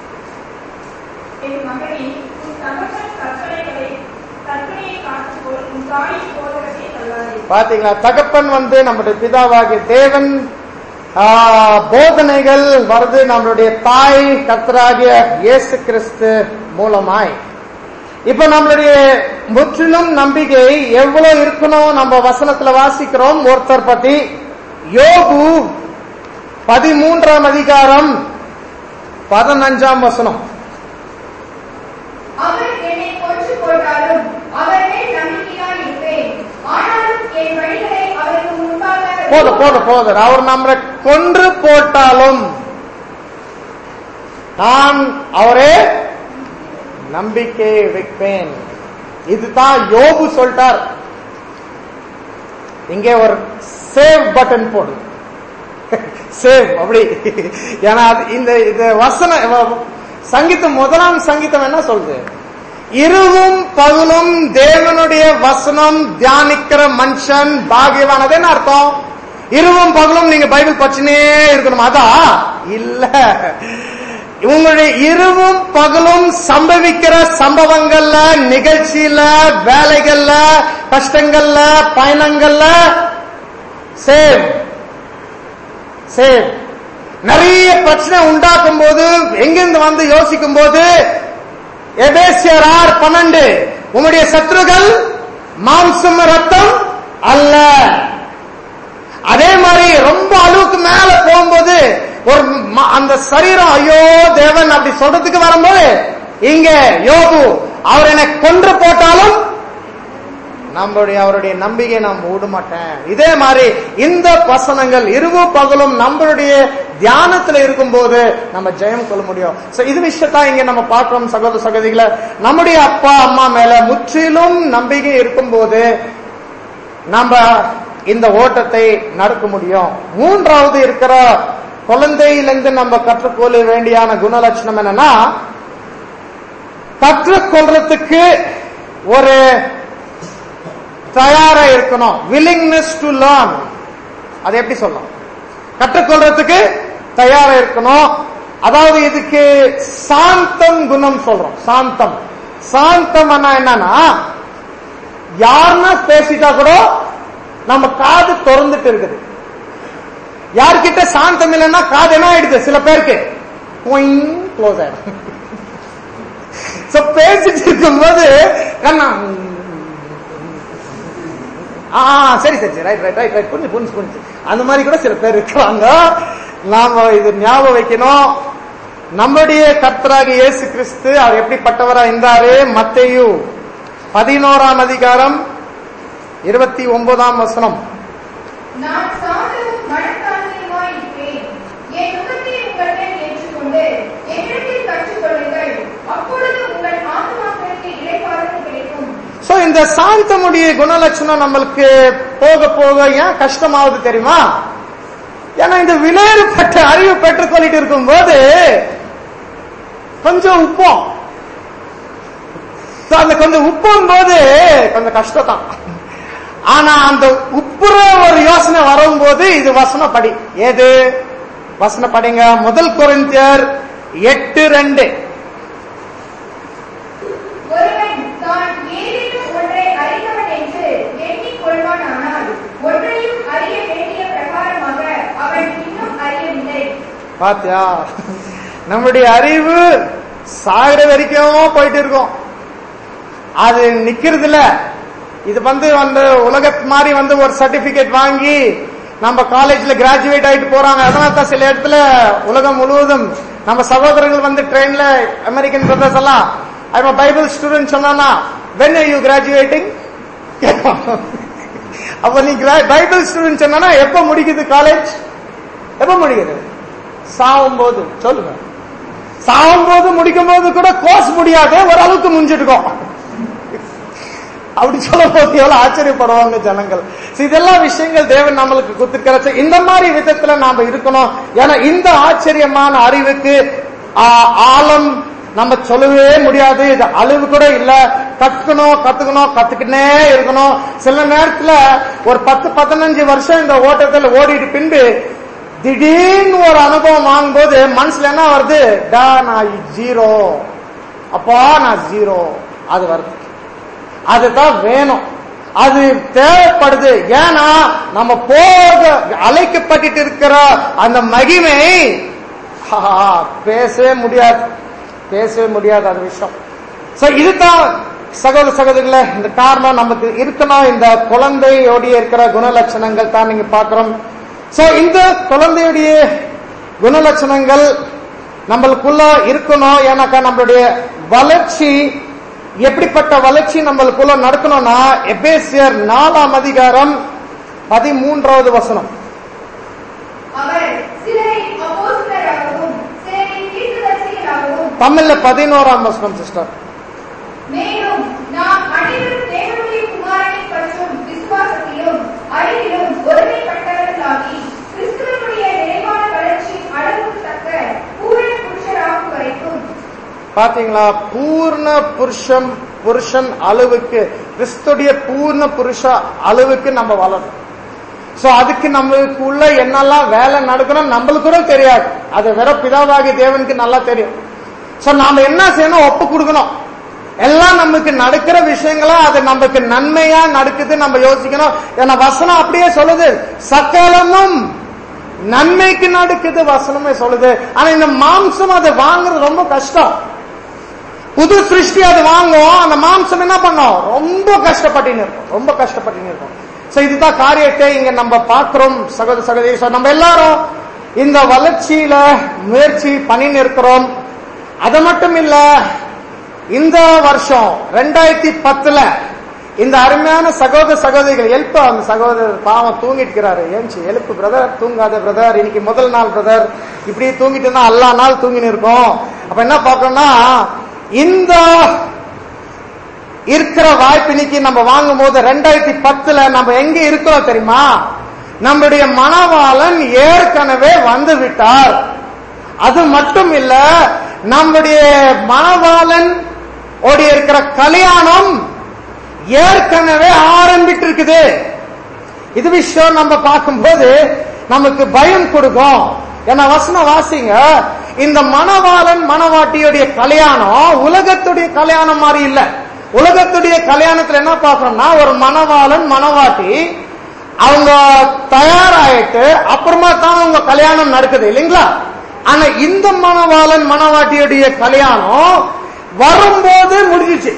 என் மகனே உன் தகப்பன் கற்பனைகளை கற்பனையை காத்துக்கொள் உன் தாயின் போதகத்தை தள்ளாதே பாத்தீங்களா தகப்பன் வந்து நம்முடைய பிதாவாகிய தேவன் ஆ, போதனைகள் வருது நம்மளுடைய தாய் கர்த்தராகிய இயேசு கிறிஸ்து மூலமாய் இப்ப நம்மளுடைய முற்றிலும் நம்பிக்கை எவ்வளவு இருக்கணும் நம்ம வசனத்துல வாசிக்கிறோம் ஒருத்தர் பத்தி யோகு பதிமூன்றாம் அதிகாரம் பதினஞ்சாம் வசனம் அவர் என்னை கொன்று போட்டாலும் அவர் மேல் நம்பிக்கையாய் இருப்பேன் ஆனாலும் என் வழிகளை அவருக்கு முன்பாக போதும் போதும் போதும் அவர் நம்மளை கொன்று போட்டாலும் நான் அவரே நம்பிக்கை வைப்பேன் இதுதான் யோபு சொல்லிட்டார் இங்கே ஒரு சேவ் பட்டன் போடு சேவ் அப்படி ஏன்னா அது இந்த இது வசன சங்கீதம் முதலாம் சங்கீதம் என்ன சொல்லுது இருவும் பகலும் தேவனுடைய வசனம் தியானிக்கிற மனுஷன் பாகியவானதுன்னு அர்த்தம் இருவும் பகலும் நீங்க பைபிள் படிச்சுனே இருக்கணும் அதா இல்ல உங்களுடைய இருவும் பகலும் சம்பவிக்கிற சம்பவங்கள்ல நிகழ்ச்சியில வேலைகள்ல கஷ்டங்கள்ல பயணங்கள்ல சேவ் சேவ் நிறைய பிரச்சனை உண்டாக்கும் போது எங்கிருந்து வந்து யோசிக்கும் போது எபேசியர் ஆறு பன்னெண்டு உங்களுடைய சத்ருகள் மாம்சம் ரத்தம் அல்ல அதே மாதிரி ரொம்ப அளவுக்கு மேல போகும்போது ஒரு ம- அந்த சரீரம் ஐயோ தேவன் அப்படி சொல்றதுக்கு வரும்போது இங்க யோபு அவர் என்னை கொன்று போட்டாலும் நம்மளுடைய அவருடைய நம்பிக்கையை நாம் விட மாட்டேன் இதே மாதிரி இந்த வசனங்கள் இரவு பகலும் நம்மளுடைய தியானத்துல இருக்கும்போது நம்ம ஜெயம் கொள்ள முடியும் சோ இது விஷயத்தான் இங்க நம்ம பார்க்கிறோம் சகோதர சகோதரிகளை நம்முடைய அப்பா அம்மா மேல முற்றிலும் நம்பிக்கை இருக்கும்போது நம்ம இந்த ஓட்டத்தை நடக்க முடியும் மூன்றாவது இருக்கிற குழந்தையிலிருந்து நம்ம கற்றுக்கொள்ள வேண்டியான குணலட்சணம் என்னன்னா கற்றுக்கொள்றதுக்கு ஒரு தயாரா இருக்கணும் வில்லிங்னஸ் டு லேர்ன் அது எப்படி சொல்லலாம் கற்றுக்கொள்றதுக்கு தயாரா இருக்கணும் அதாவது இதுக்கு சாந்தம் குணம் சொல்றோம் சாந்தம் சாந்தம் என்னன்னா யாருன்னா பேசிட்டா கூட நம்ம காது திறந்துட்டு இருக்குது யார்கிட்ட சாந்தம் இல்லைன்னா காது என்ன ஆயிடுது சில பேருக்கு க்ளோஸ் ஆயிடும் So, பேசிட்டு இருக்கும்போது கண்ணா ஆ சரி சரி சரி ரைட் ரைட் ரைட் ரைட் புரிஞ்சு புரிஞ்சு புரிஞ்சு அந்த மாதிரி கூட சில பேர் இருக்கிறாங்க நாம இது ஞாபகம் வைக்கணும் நம்முடைய கர்த்தராக இயேசு கிறிஸ்து அவர் எப்படிப்பட்டவரா இருந்தாரு மத்தேயு பதினோராம் அதிகாரம் இருபத்தி ஒன்பதாம் வசனம் நான் சாந்தமும் மனத்தாழ்மையுமாய் இருப்பேன் என் நுகத்தை உங்கள் மேல் ஏற்றுக்கொண்டு என்னிடத்தில் கற்றுக்கொள்ளுங்கள் அப்பொழுது உங்கள் ஆத்மாக்களுக்கு இளைப்பாறுதல் கிடைக்கும் சோ இந்த சாந்தமுடைய குணலட்சணம் நம்மளுக்கு போக போக ஏன் கஷ்டமாவது தெரியுமா ஏன்னா இந்த விலையேறப்பட்ட அறிவு பெற்றுக்கொள்ளிட்டு இருக்கும்போது கொஞ்சம் உப்போம் So, அந்த கொஞ்சம் உப்பும் போது கொஞ்சம் கஷ்டம்தான் ஆனா அந்த உப்புற ஒரு யோசனை வரும்போது இது வசனப்படி ஏது வசனப்படிங்க முதல் கொரிந்தியர் எட்டு ரெண்டு ஒருவன் தான் ஏதேனும் ஒன்றை அறிந்தவன் என்று எண்ணிக் கொள்வானானால் ஒன்றையும் அறிய வேண்டிய பிரகாரமாக அவன் இன்னும் அறியவில்லை பாத்தியா நம்முடைய அறிவு சாகிற வரைக்கும் போயிட்டு இருக்கும் அது நிக்கிறது இல்ல இது வந்து வந்து உலக மாதிரி வந்து ஒரு சர்டிபிகேட் வாங்கி நம்ம காலேஜ்ல கிராஜுவேட் ஆயிட்டு போறாங்க அதனால தான் சில இடத்துல உலகம் முழுவதும் நம்ம சகோதரர்கள் வந்து ட்ரெயின்ல அமெரிக்கன் பிரதர்ஸ் எல்லாம் ஐ பைபிள் ஸ்டூடெண்ட் சொன்னா வென் are யூ கிராஜுவேட்டிங் அப்ப நீ பைபிள் ஸ்டூடெண்ட் சொன்னா எப்ப முடிக்குது காலேஜ் எப்ப முடிக்குது சாவும் போது சொல்லுங்க சாவும் போது முடிக்கும் போது கூட கோர்ஸ் முடியாது ஓரளவுக்கு முடிஞ்சிருக்கோம் அப்படி சொல்லும் போது எவ்வளவு ஆச்சரியப்படுவாங்க ஜனங்கள் So, இதெல்லாம் விஷயங்கள் தேவன் நம்மளுக்கு கொடுத்திருக்கிற இந்த மாதிரி விதத்துல நாம இருக்கணும் ஏன்னா இந்த ஆச்சரியமான அறிவுக்கு ஆ, ஆழம் நம்ம சொல்லவே முடியாது இது அளவு கூட இல்ல கத்துக்கணும் கத்துக்கணும் கத்துக்கினே இருக்கணும் சில நேரத்துல ஒரு பத்து பதினஞ்சு வருஷம் இந்த ஓட்டத்துல ஓடிட்டு பின்பு திடீர்னு ஒரு அனுபவம் வாங்கும்போது மனசுல என்ன வருது டா நான் ஜீரோ அப்பா நான் ஜீரோ அது வருது அதுதான் வேணும் அது தேவைப்படுது ஏன்னா நம்ம போக அழைக்கப்பட்டு இருக்கிற அந்த மகிமை ஆஹா, பேசவே முடியாது பேசவே முடியாது அந்த விஷயம் சோ இதுதான் சகோதர சகோதரிகளே இந்த காரணம் நமக்கு இருக்கணும் இந்த குழந்தையோடைய இருக்கிற குணலட்சணங்கள் தான் நீங்க பாக்குறோம் சோ இந்த குழந்தையுடைய குணலட்சணங்கள் நம்மளுக்குள்ள இருக்கணும் ஏன்னாக்கா நம்மளுடைய வளர்ச்சி எப்படிப்பட்ட வளர்ச்சி நம்மளுக்குள்ள நடக்கணும்னா எபேசியர் நாலாம் அதிகாரம் பதிமூன்றாவது வசனம் அவர் சிலரை அப்போஸ்தலராகவும் சிலரை தீர்க்கதரிசிகளாகவும் தமிழ்ல பதினோராம் வசனம் சிஸ்டர் மேலும் நாம் அனைவரும் தேவனுடைய குமாரனை பற்றும் விசுவாசத்திலும் அறிவிலும் ஒருமைப்பட்டவர்களாகி கிறிஸ்துவனுடைய நிறைவான வளர்ச்சி அளவுக்கு தக்க பூரண புருஷராகும் வரைக்கும் பாத்தீங்களா பூர்ண புருஷம் புருஷன் அளவுக்கு கிறிஸ்துடைய பூர்ண புருஷ அளவுக்கு நம்ம வளரணும் சோ அதுக்கு நம்மளுக்கு உள்ள என்னெல்லாம் வேலை நடக்கணும் நம்மளுக்கு கூட தெரியாது அது வேற பிதாவாகி தேவனுக்கு நல்லா தெரியும் சோ நாம என்ன செய்யணும் ஒப்பு கொடுக்கணும் எல்லாம் நமக்கு நடக்கிற விஷயங்களா அது நமக்கு நன்மையா நடக்குது நம்ம யோசிக்கணும் ஏன்னா வசனம் அப்படியே சொல்லுது சகலமும் நன்மைக்கு நடக்குது வசனமே சொல்லுது ஆனா இந்த மாம்சம் அதை வாங்குறது ரொம்ப கஷ்டம் புது சிருஷ்டி அது வாங்கும் அந்த மாம்சம் என்ன பண்ணும் ரொம்ப கஷ்டப்பட்டு இருக்கும் ரொம்ப கஷ்டப்பட்டு இருக்கும் சோ இதுதான் காரியத்தை இங்க நம்ம பார்க்கிறோம் சகோதர சகோதரி So, நம்ம எல்லாரும் இந்த வளர்ச்சியில முயற்சி பண்ணின்னு இருக்கிறோம் அது மட்டும் இல்ல இந்த வருஷம் ரெண்டாயிரத்தி பத்துல இந்த அருமையான சகோதர சகோதரிகள் எழுப்ப அந்த சகோதரர் பாவம் தூங்கிட்டு இருக்கிறாரு ஏஞ்சி எழுப்பு பிரதர் தூங்காத பிரதர் இன்னைக்கு முதல் நாள் பிரதர் இப்படி தூங்கிட்டு இருந்தா எல்லா நாள் தூங்கின்னு இருக்கோம் அப்ப என்ன பார்க்கணும்னா இந்த இருக்கிற வாய்ப்பு இன்னைக்கு நம்ம வாங்கும் போது ரெண்டாயிரத்தி பத்துல நம்ம எங்க இருக்கிறோம் தெரியுமா நம்முடைய மணவாளன் ஏற்கனவே வந்து விட்டார் அது மட்டும் இல்ல நம்முடைய மணவாளன் ஓடி இருக்கிற கல்யாணம் ஏற்கனவே ஆரம்பிட்டு இருக்குது இது விஷயம் நம்ம பார்க்கும்போது நமக்கு பயம் கொடுக்கும் ஏன்னா வசனம் வாசிங்க இந்த மணவாளன் மணவாட்டியுடைய கல்யாணம் உலகத்துடைய கல்யாணம் மாதிரி இல்ல உலகத்துடைய கல்யாணத்துல என்ன பார்க்கறோம்னா ஒரு மணவாளன் மணவாட்டி அவங்க தயாராயிட்டு அப்புறமா தான் அவங்க கல்யாணம் நடக்குது இல்லைங்களா ஆனா இந்த மணவாளன் மணவாட்டியுடைய கல்யாணம் வரும்போது முடிஞ்சிச்சு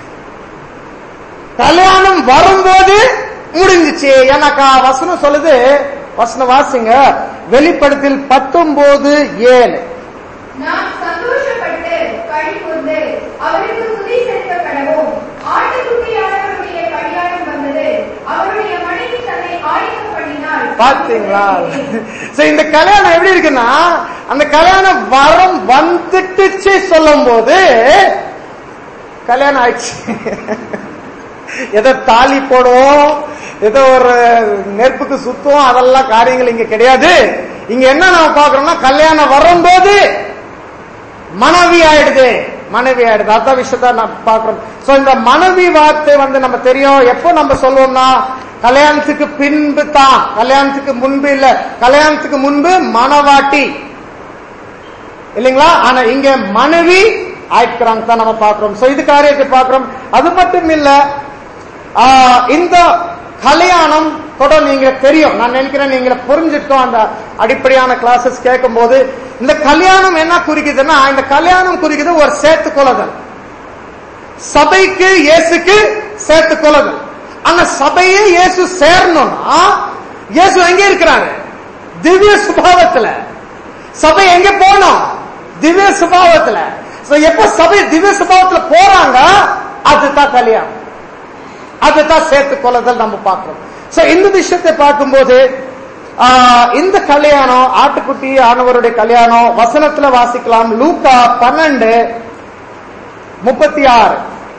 கல்யாணம் வரும்போது முடிஞ்சிச்சு எனக்கா வசனம் சொல்லுது வசனம் வாசிங்க வெளிப்படத்தில் பத்தொன்பது ஏழு நாம் சந்தோஷப்பட்டு களி கூர்ந்து அவருக்கு துதி செலுத்த கடவோம் ஆட்டுக்குட்டியானவருடைய கல்யாணம் வந்தது அவருடைய மனைவி தன்னை ஆயத்தம் பண்ணினாள் பாத்தீங்களா சரி இந்த கல்யாணம் எப்படி இருக்குன்னா அந்த கல்யாணம் வரம் வந்துட்டுச்சு சொல்லும் போது கல்யாணம் ஆயிடுச்சு ஏதோ தாலி போடுவோம் ஏதோ ஒரு நெருப்புக்கு சுத்துவோம் அதெல்லாம் காரியங்கள் இங்க கிடையாது இங்க என்ன நம்ம பாக்குறோம்னா கல்யாணம் வரும்போது மனைவி ஆயிடுது மனைவி ஆயிடுது அதான் விஷயத்த நம்ம பாக்குறோம் சோ இந்த மனைவி வார்த்தை வந்து நம்ம தெரியும் எப்போ நம்ம சொல்லுவோம்னா கல்யாணத்துக்கு பின்பு தான் கல்யாணத்துக்கு முன்பு இல்ல கல்யாணத்துக்கு முன்பு மணவாட்டி இல்லைங்களா ஆனா இங்க மனைவி ஆயிக்கிறாங்க தான் நம்ம பாக்குறோம் சோ இது காரியத்தை பாக்குறோம் அது மட்டும் இல்ல ஆ, இந்த கல்யாணம் கூட நீங்க தெரியும் நான் நினைக்கிறேன் நீங்க புரிஞ்சுட்டோம் அந்த அடிப்படையான கிளாஸஸ் கேட்கும் போது இந்த கல்யாணம் என்ன குறிக்குதுன்னா இந்த கல்யாணம் குறிக்குது ஒரு சேர்த்து கொள்ளுதல் சபைக்கு இயேசுக்கு சேர்த்து கொள்ளுதல் அந்த சபையே இயேசு சேரணும்னா இயேசு எங்க இருக்கிறாரு திவ்ய சுபாவத்துல சபை எங்க போனோம் திவ்ய சுபாவத்துல So, எப்ப சபை திவ்ய சுபாவத்துல போறாங்க அதுதான் கல்யாணம் அதுதான் சேர்த்து கொள்ளுதல் நம்ம பார்க்கிறோம் சோ இந்த விஷயத்தை பார்க்கும்போது ஆ, இந்த கல்யாணம் ஆட்டுக்குட்டி ஆனவருடைய கல்யாணம் வசனத்துல வாசிக்கலாம் லூக்கா பன்னெண்டு முப்பத்தி ஆறு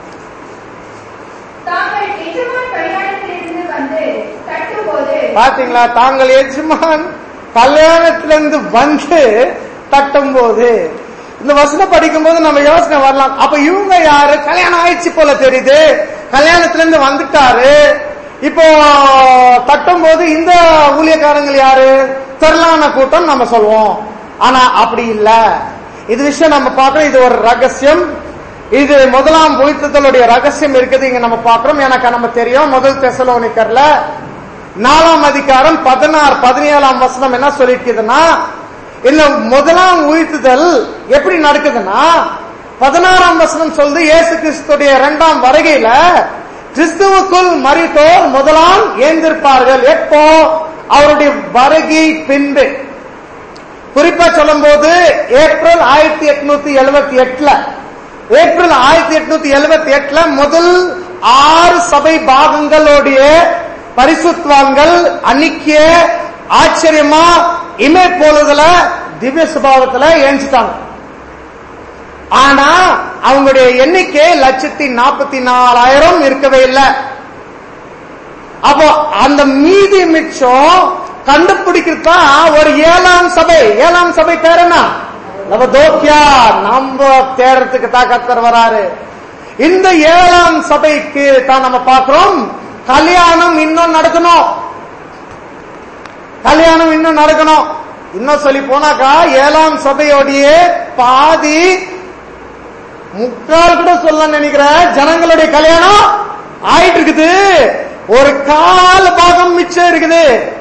தாங்கள் எஜமான் கல்யாணத்திலிருந்து வந்து தட்டும்போது பாத்தீங்களா தாங்கள் எஜமான் கல்யாணத்திலிருந்து வந்து தட்டும் போது இந்த வசனம் படிக்கும் போது நம்ம யோசனை வரலாம் அப்ப இவங்க யாரு கல்யாணம் ஆயிடுச்சு போல தெரியுது கல்யாணத்துல இருந்து வந்துட்டாரு இப்போ தட்டும் போது இந்த ஊழியக்காரங்கள் யாரு திரளான கூட்டம் நம்ம சொல்லுவோம் ஆனா அப்படி இல்ல இது விஷயம் நம்ம பார்க்கறோம் இது ஒரு ரகசியம் இது முதலாம் உயிர்த்தலுடைய ரகசியம் இருக்குது இங்க நம்ம பார்க்கிறோம் எனக்கு நம்ம தெரியும் முதல் தெசலோனிக்கர்ல நாலாம் அதிகாரம் பதினாறு பதினேழாம் வசனம் என்ன சொல்லிருக்குதுன்னா இல்ல முதலாம் உயிர்த்துதல் எப்படி நடக்குதுன்னா பதினாறாம் வசனம் சொல்லுது இயேசு கிறிஸ்துடைய இரண்டாம் வருகையில கிறிஸ்துவுக்குள் மறித்தோர் முதலாம் ஏந்திருப்பார்கள் எப்போ அவருடைய வருகை பின்பு குறிப்பா சொல்லும்போது ஏப்ரல் ஆயிரத்தி எட்நூத்தி எழுபத்தி எட்டுல ஏப்ரல் ஆயிரத்தி எட்நூத்தி எழுபத்தி எட்டுல முதல் ஆறு சபை பாகங்களுடைய பரிசுத்வான்கள் அன்னைக்கே ஆச்சரியமா இமை போலுதல திவ்ய சுபாவத்துல ஏஞ்சிட்டாங்க ஆனா அவங்களுடைய எண்ணிக்கை லட்சத்தி நாற்பத்தி நாலாயிரம் இருக்கவே இல்லை அப்போ அந்த மீதி மிச்சம் கண்டுபிடிக்கிறதா ஒரு ஏழாம் சபை ஏழாம் சபை பேர் என்ன நவதோக்கியா நம்ம தேடுறதுக்கு தான் கத்தர் வராரு இந்த ஏழாம் சபைக்கு தான் நம்ம பார்க்கிறோம் கல்யாணம் இன்னும் நடக்கணும் கல்யாணம் இன்னும் நடக்கணும் இன்னும் சொல்லி போனாக்கா ஏழாம் சபையோடைய பாதி முக்கால் கூட சொல்ல நினைக்கிற ஜனங்களுடைய கல்யாணம் ஆயிட்டு இருக்குது ஒரு கால் பாகம் மிச்சம் இருக்குது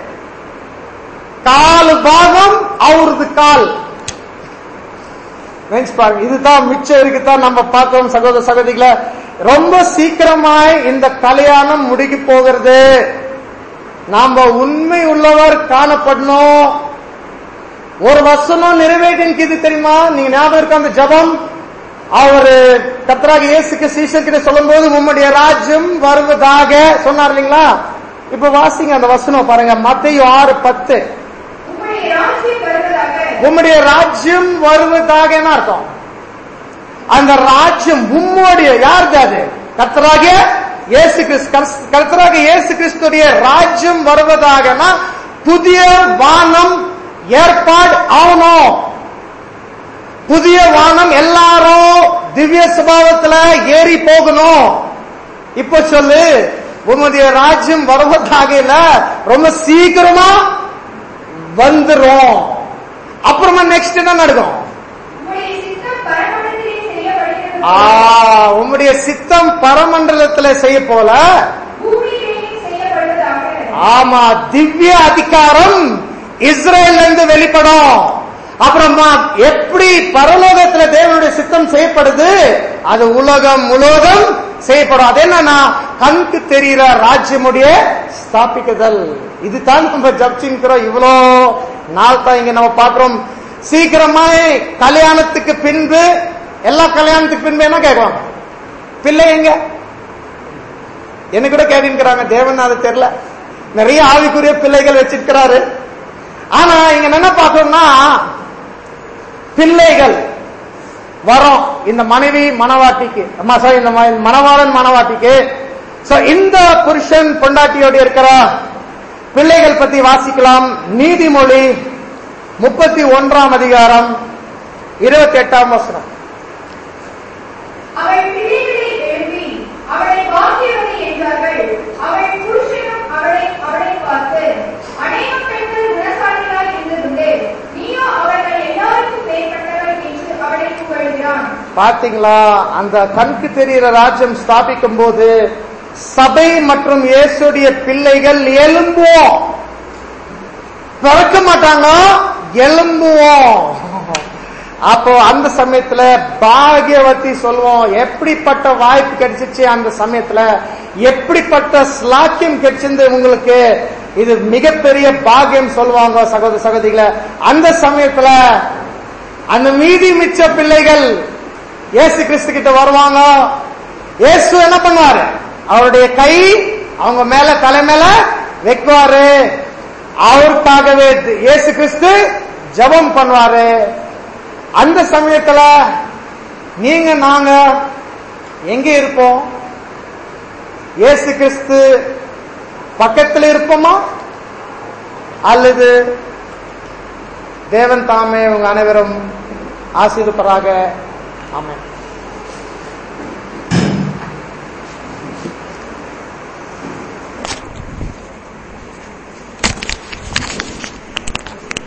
கால் பாகம் அவரது கால் நினைச்சு பாருங்க இதுதான் மிச்சம் இருக்குதான் நம்ம பார்த்தோம் சகோதர சகோதரிகளை ரொம்ப சீக்கிரமாய் இந்த கல்யாணம் முடிக்க போகிறது நாம உண்மை உள்ளவர் காணப்படணும் ஒரு வசனம் நிறைவேற்றினது தெரியுமா நீங்க ஞாபகம் இருக்க அந்த ஜபம் அவரு கர்த்தராக இயேசுக்கு சீசர்கிட்ட சொல்லும்போது உம்முடைய ராஜ்யம் வருவதாக சொன்னார் இல்லைங்களா இப்ப வாசிங்க அந்த வசனம் பாருங்க மத்தேயு ஆறு பத்து உம்முடைய ராஜ்யம் வருவதாக உம்முடைய ராஜ்யம் வருவதாக என்ன அர்த்தம் அந்த ராஜ்யம் உம்முடைய யாருக்கு அது கர்த்தராகிய இயேசு கிறிஸ்து கர்ஸ்- கர்த்தராகிய இயேசு கிறிஸ்துடைய ராஜ்யம் வருவதாகனா புதிய வானம் ஏற்பாடு ஆகணும் புதிய வானம் எல்லாரும் திவ்ய சுபாவத்துல ஏறி போகணும் இப்ப சொல்லு உம்முடைய ராஜ்யம் வருவதாக இல்ல ரொம்ப சீக்கிரமா வந்துரும் அப்புறமா நெக்ஸ்ட் என்ன நடக்கும் உம்முடைய சித்தம் பரமண்டலத்திலே செய்யப்படுகிறது ஆ, உம்முடைய சித்தம் பரமண்டலத்துல செய்ய போல பூமியிலேயும் செய்யப்படுவதாக ஆமா திவ்ய அதிகாரம் இஸ்ரேல்ல இருந்து வெளிப்படும் அப்புறமா எப்படி பரலோகத்துல தேவனுடைய சித்தம் செய்யப்படுது அது உலகம் முழுவதும் செய்யப்படும் அது என்னன்னா கண்ணுக்கு தெரிகிற ராஜ்யமுடைய ஸ்தாபிக்குதல் இதுதான் நம்ம ஜப்சிங்கிறோம் இவ்வளோ நாள் தான் இங்க நம்ம பாக்குறோம் சீக்கிரமாய் கல்யாணத்துக்கு பின்பு எல்லா கல்யாணத்துக்கு பின்பு என்ன கேட்கலாம் பிள்ளை எங்க என்ன கூட கேட்டுக்கிறாங்க தேவன் அது தெரியல நிறைய ஆவிக்குரிய பிள்ளைகள் வச்சிருக்கிறாரு ஆனா இங்க என்ன பார்க்கணும்னா பிள்ளைகள் வரும் இந்த மனைவி மனவாட்டிக்கு அம்மா சாரி இந்த ம- மணவாளன் மனவாட்டிக்கு சோ இந்த புருஷன் பொண்டாட்டியோட இருக்கிற பிள்ளைகள் பத்தி வாசிக்கலாம் நீதிமொழி முப்பத்தி ஒன்றாம் அதிகாரம் இருபத்தி எட்டாம் வசனம் அவள் பிள்ளைகளை எழுப்பி அவளை பாக்கியவதி என்றார்கள் அவள் புருஷனும் அவளை அவளை பார்த்து அநேக பெண்கள் குணசாலிகளாய் இருந்ததுண்டு நீயோ அவர்கள் எல்லாருக்கும் மேற்பட்டவள் என்று அவளை புகழ்கிறான் பாத்தீங்களா அந்த கண்ணுக்கு தெரிகிற ராஜ்யம் ஸ்தாபிக்கும் போது சபை மற்றும் இயேசுடைய பிள்ளைகள் எழும்புவோம் பிறக்க மாட்டாங்க எழும்புவோம் அப்போ அந்த சமயத்துல பாகியவதி சொல்லுவோம் எப்படிப்பட்ட வாய்ப்பு கிடைச்சிச்சு அந்த சமயத்துல எப்படிப்பட்ட ஸ்லாக்கியம் கிடைச்சிருந்து உங்களுக்கு இது மிகப்பெரிய பாக்கியம் சொல்லுவாங்க சகோதர சகோதரிகளை அந்த சமயத்துல அந்த மீதி மிச்ச பிள்ளைகள் இயேசு கிறிஸ்து கிட்ட வருவாங்க இயேசு என்ன பண்ணுவாரு அவருடைய கை அவங்க மேல தலை மேல வைக்குவாரு அவருக்காகவே இயேசு கிறிஸ்து ஜெபம் பண்ணுவாரு அந்த சமயத்துல நீங்க நாங்க எங்க இருப்போம் இயேசு கிறிஸ்து பக்கத்தில் இருப்போமா அல்லது தேவன் தாமே உங்க அனைவரும் ஆசீர்வதிப்பராக ஆமென்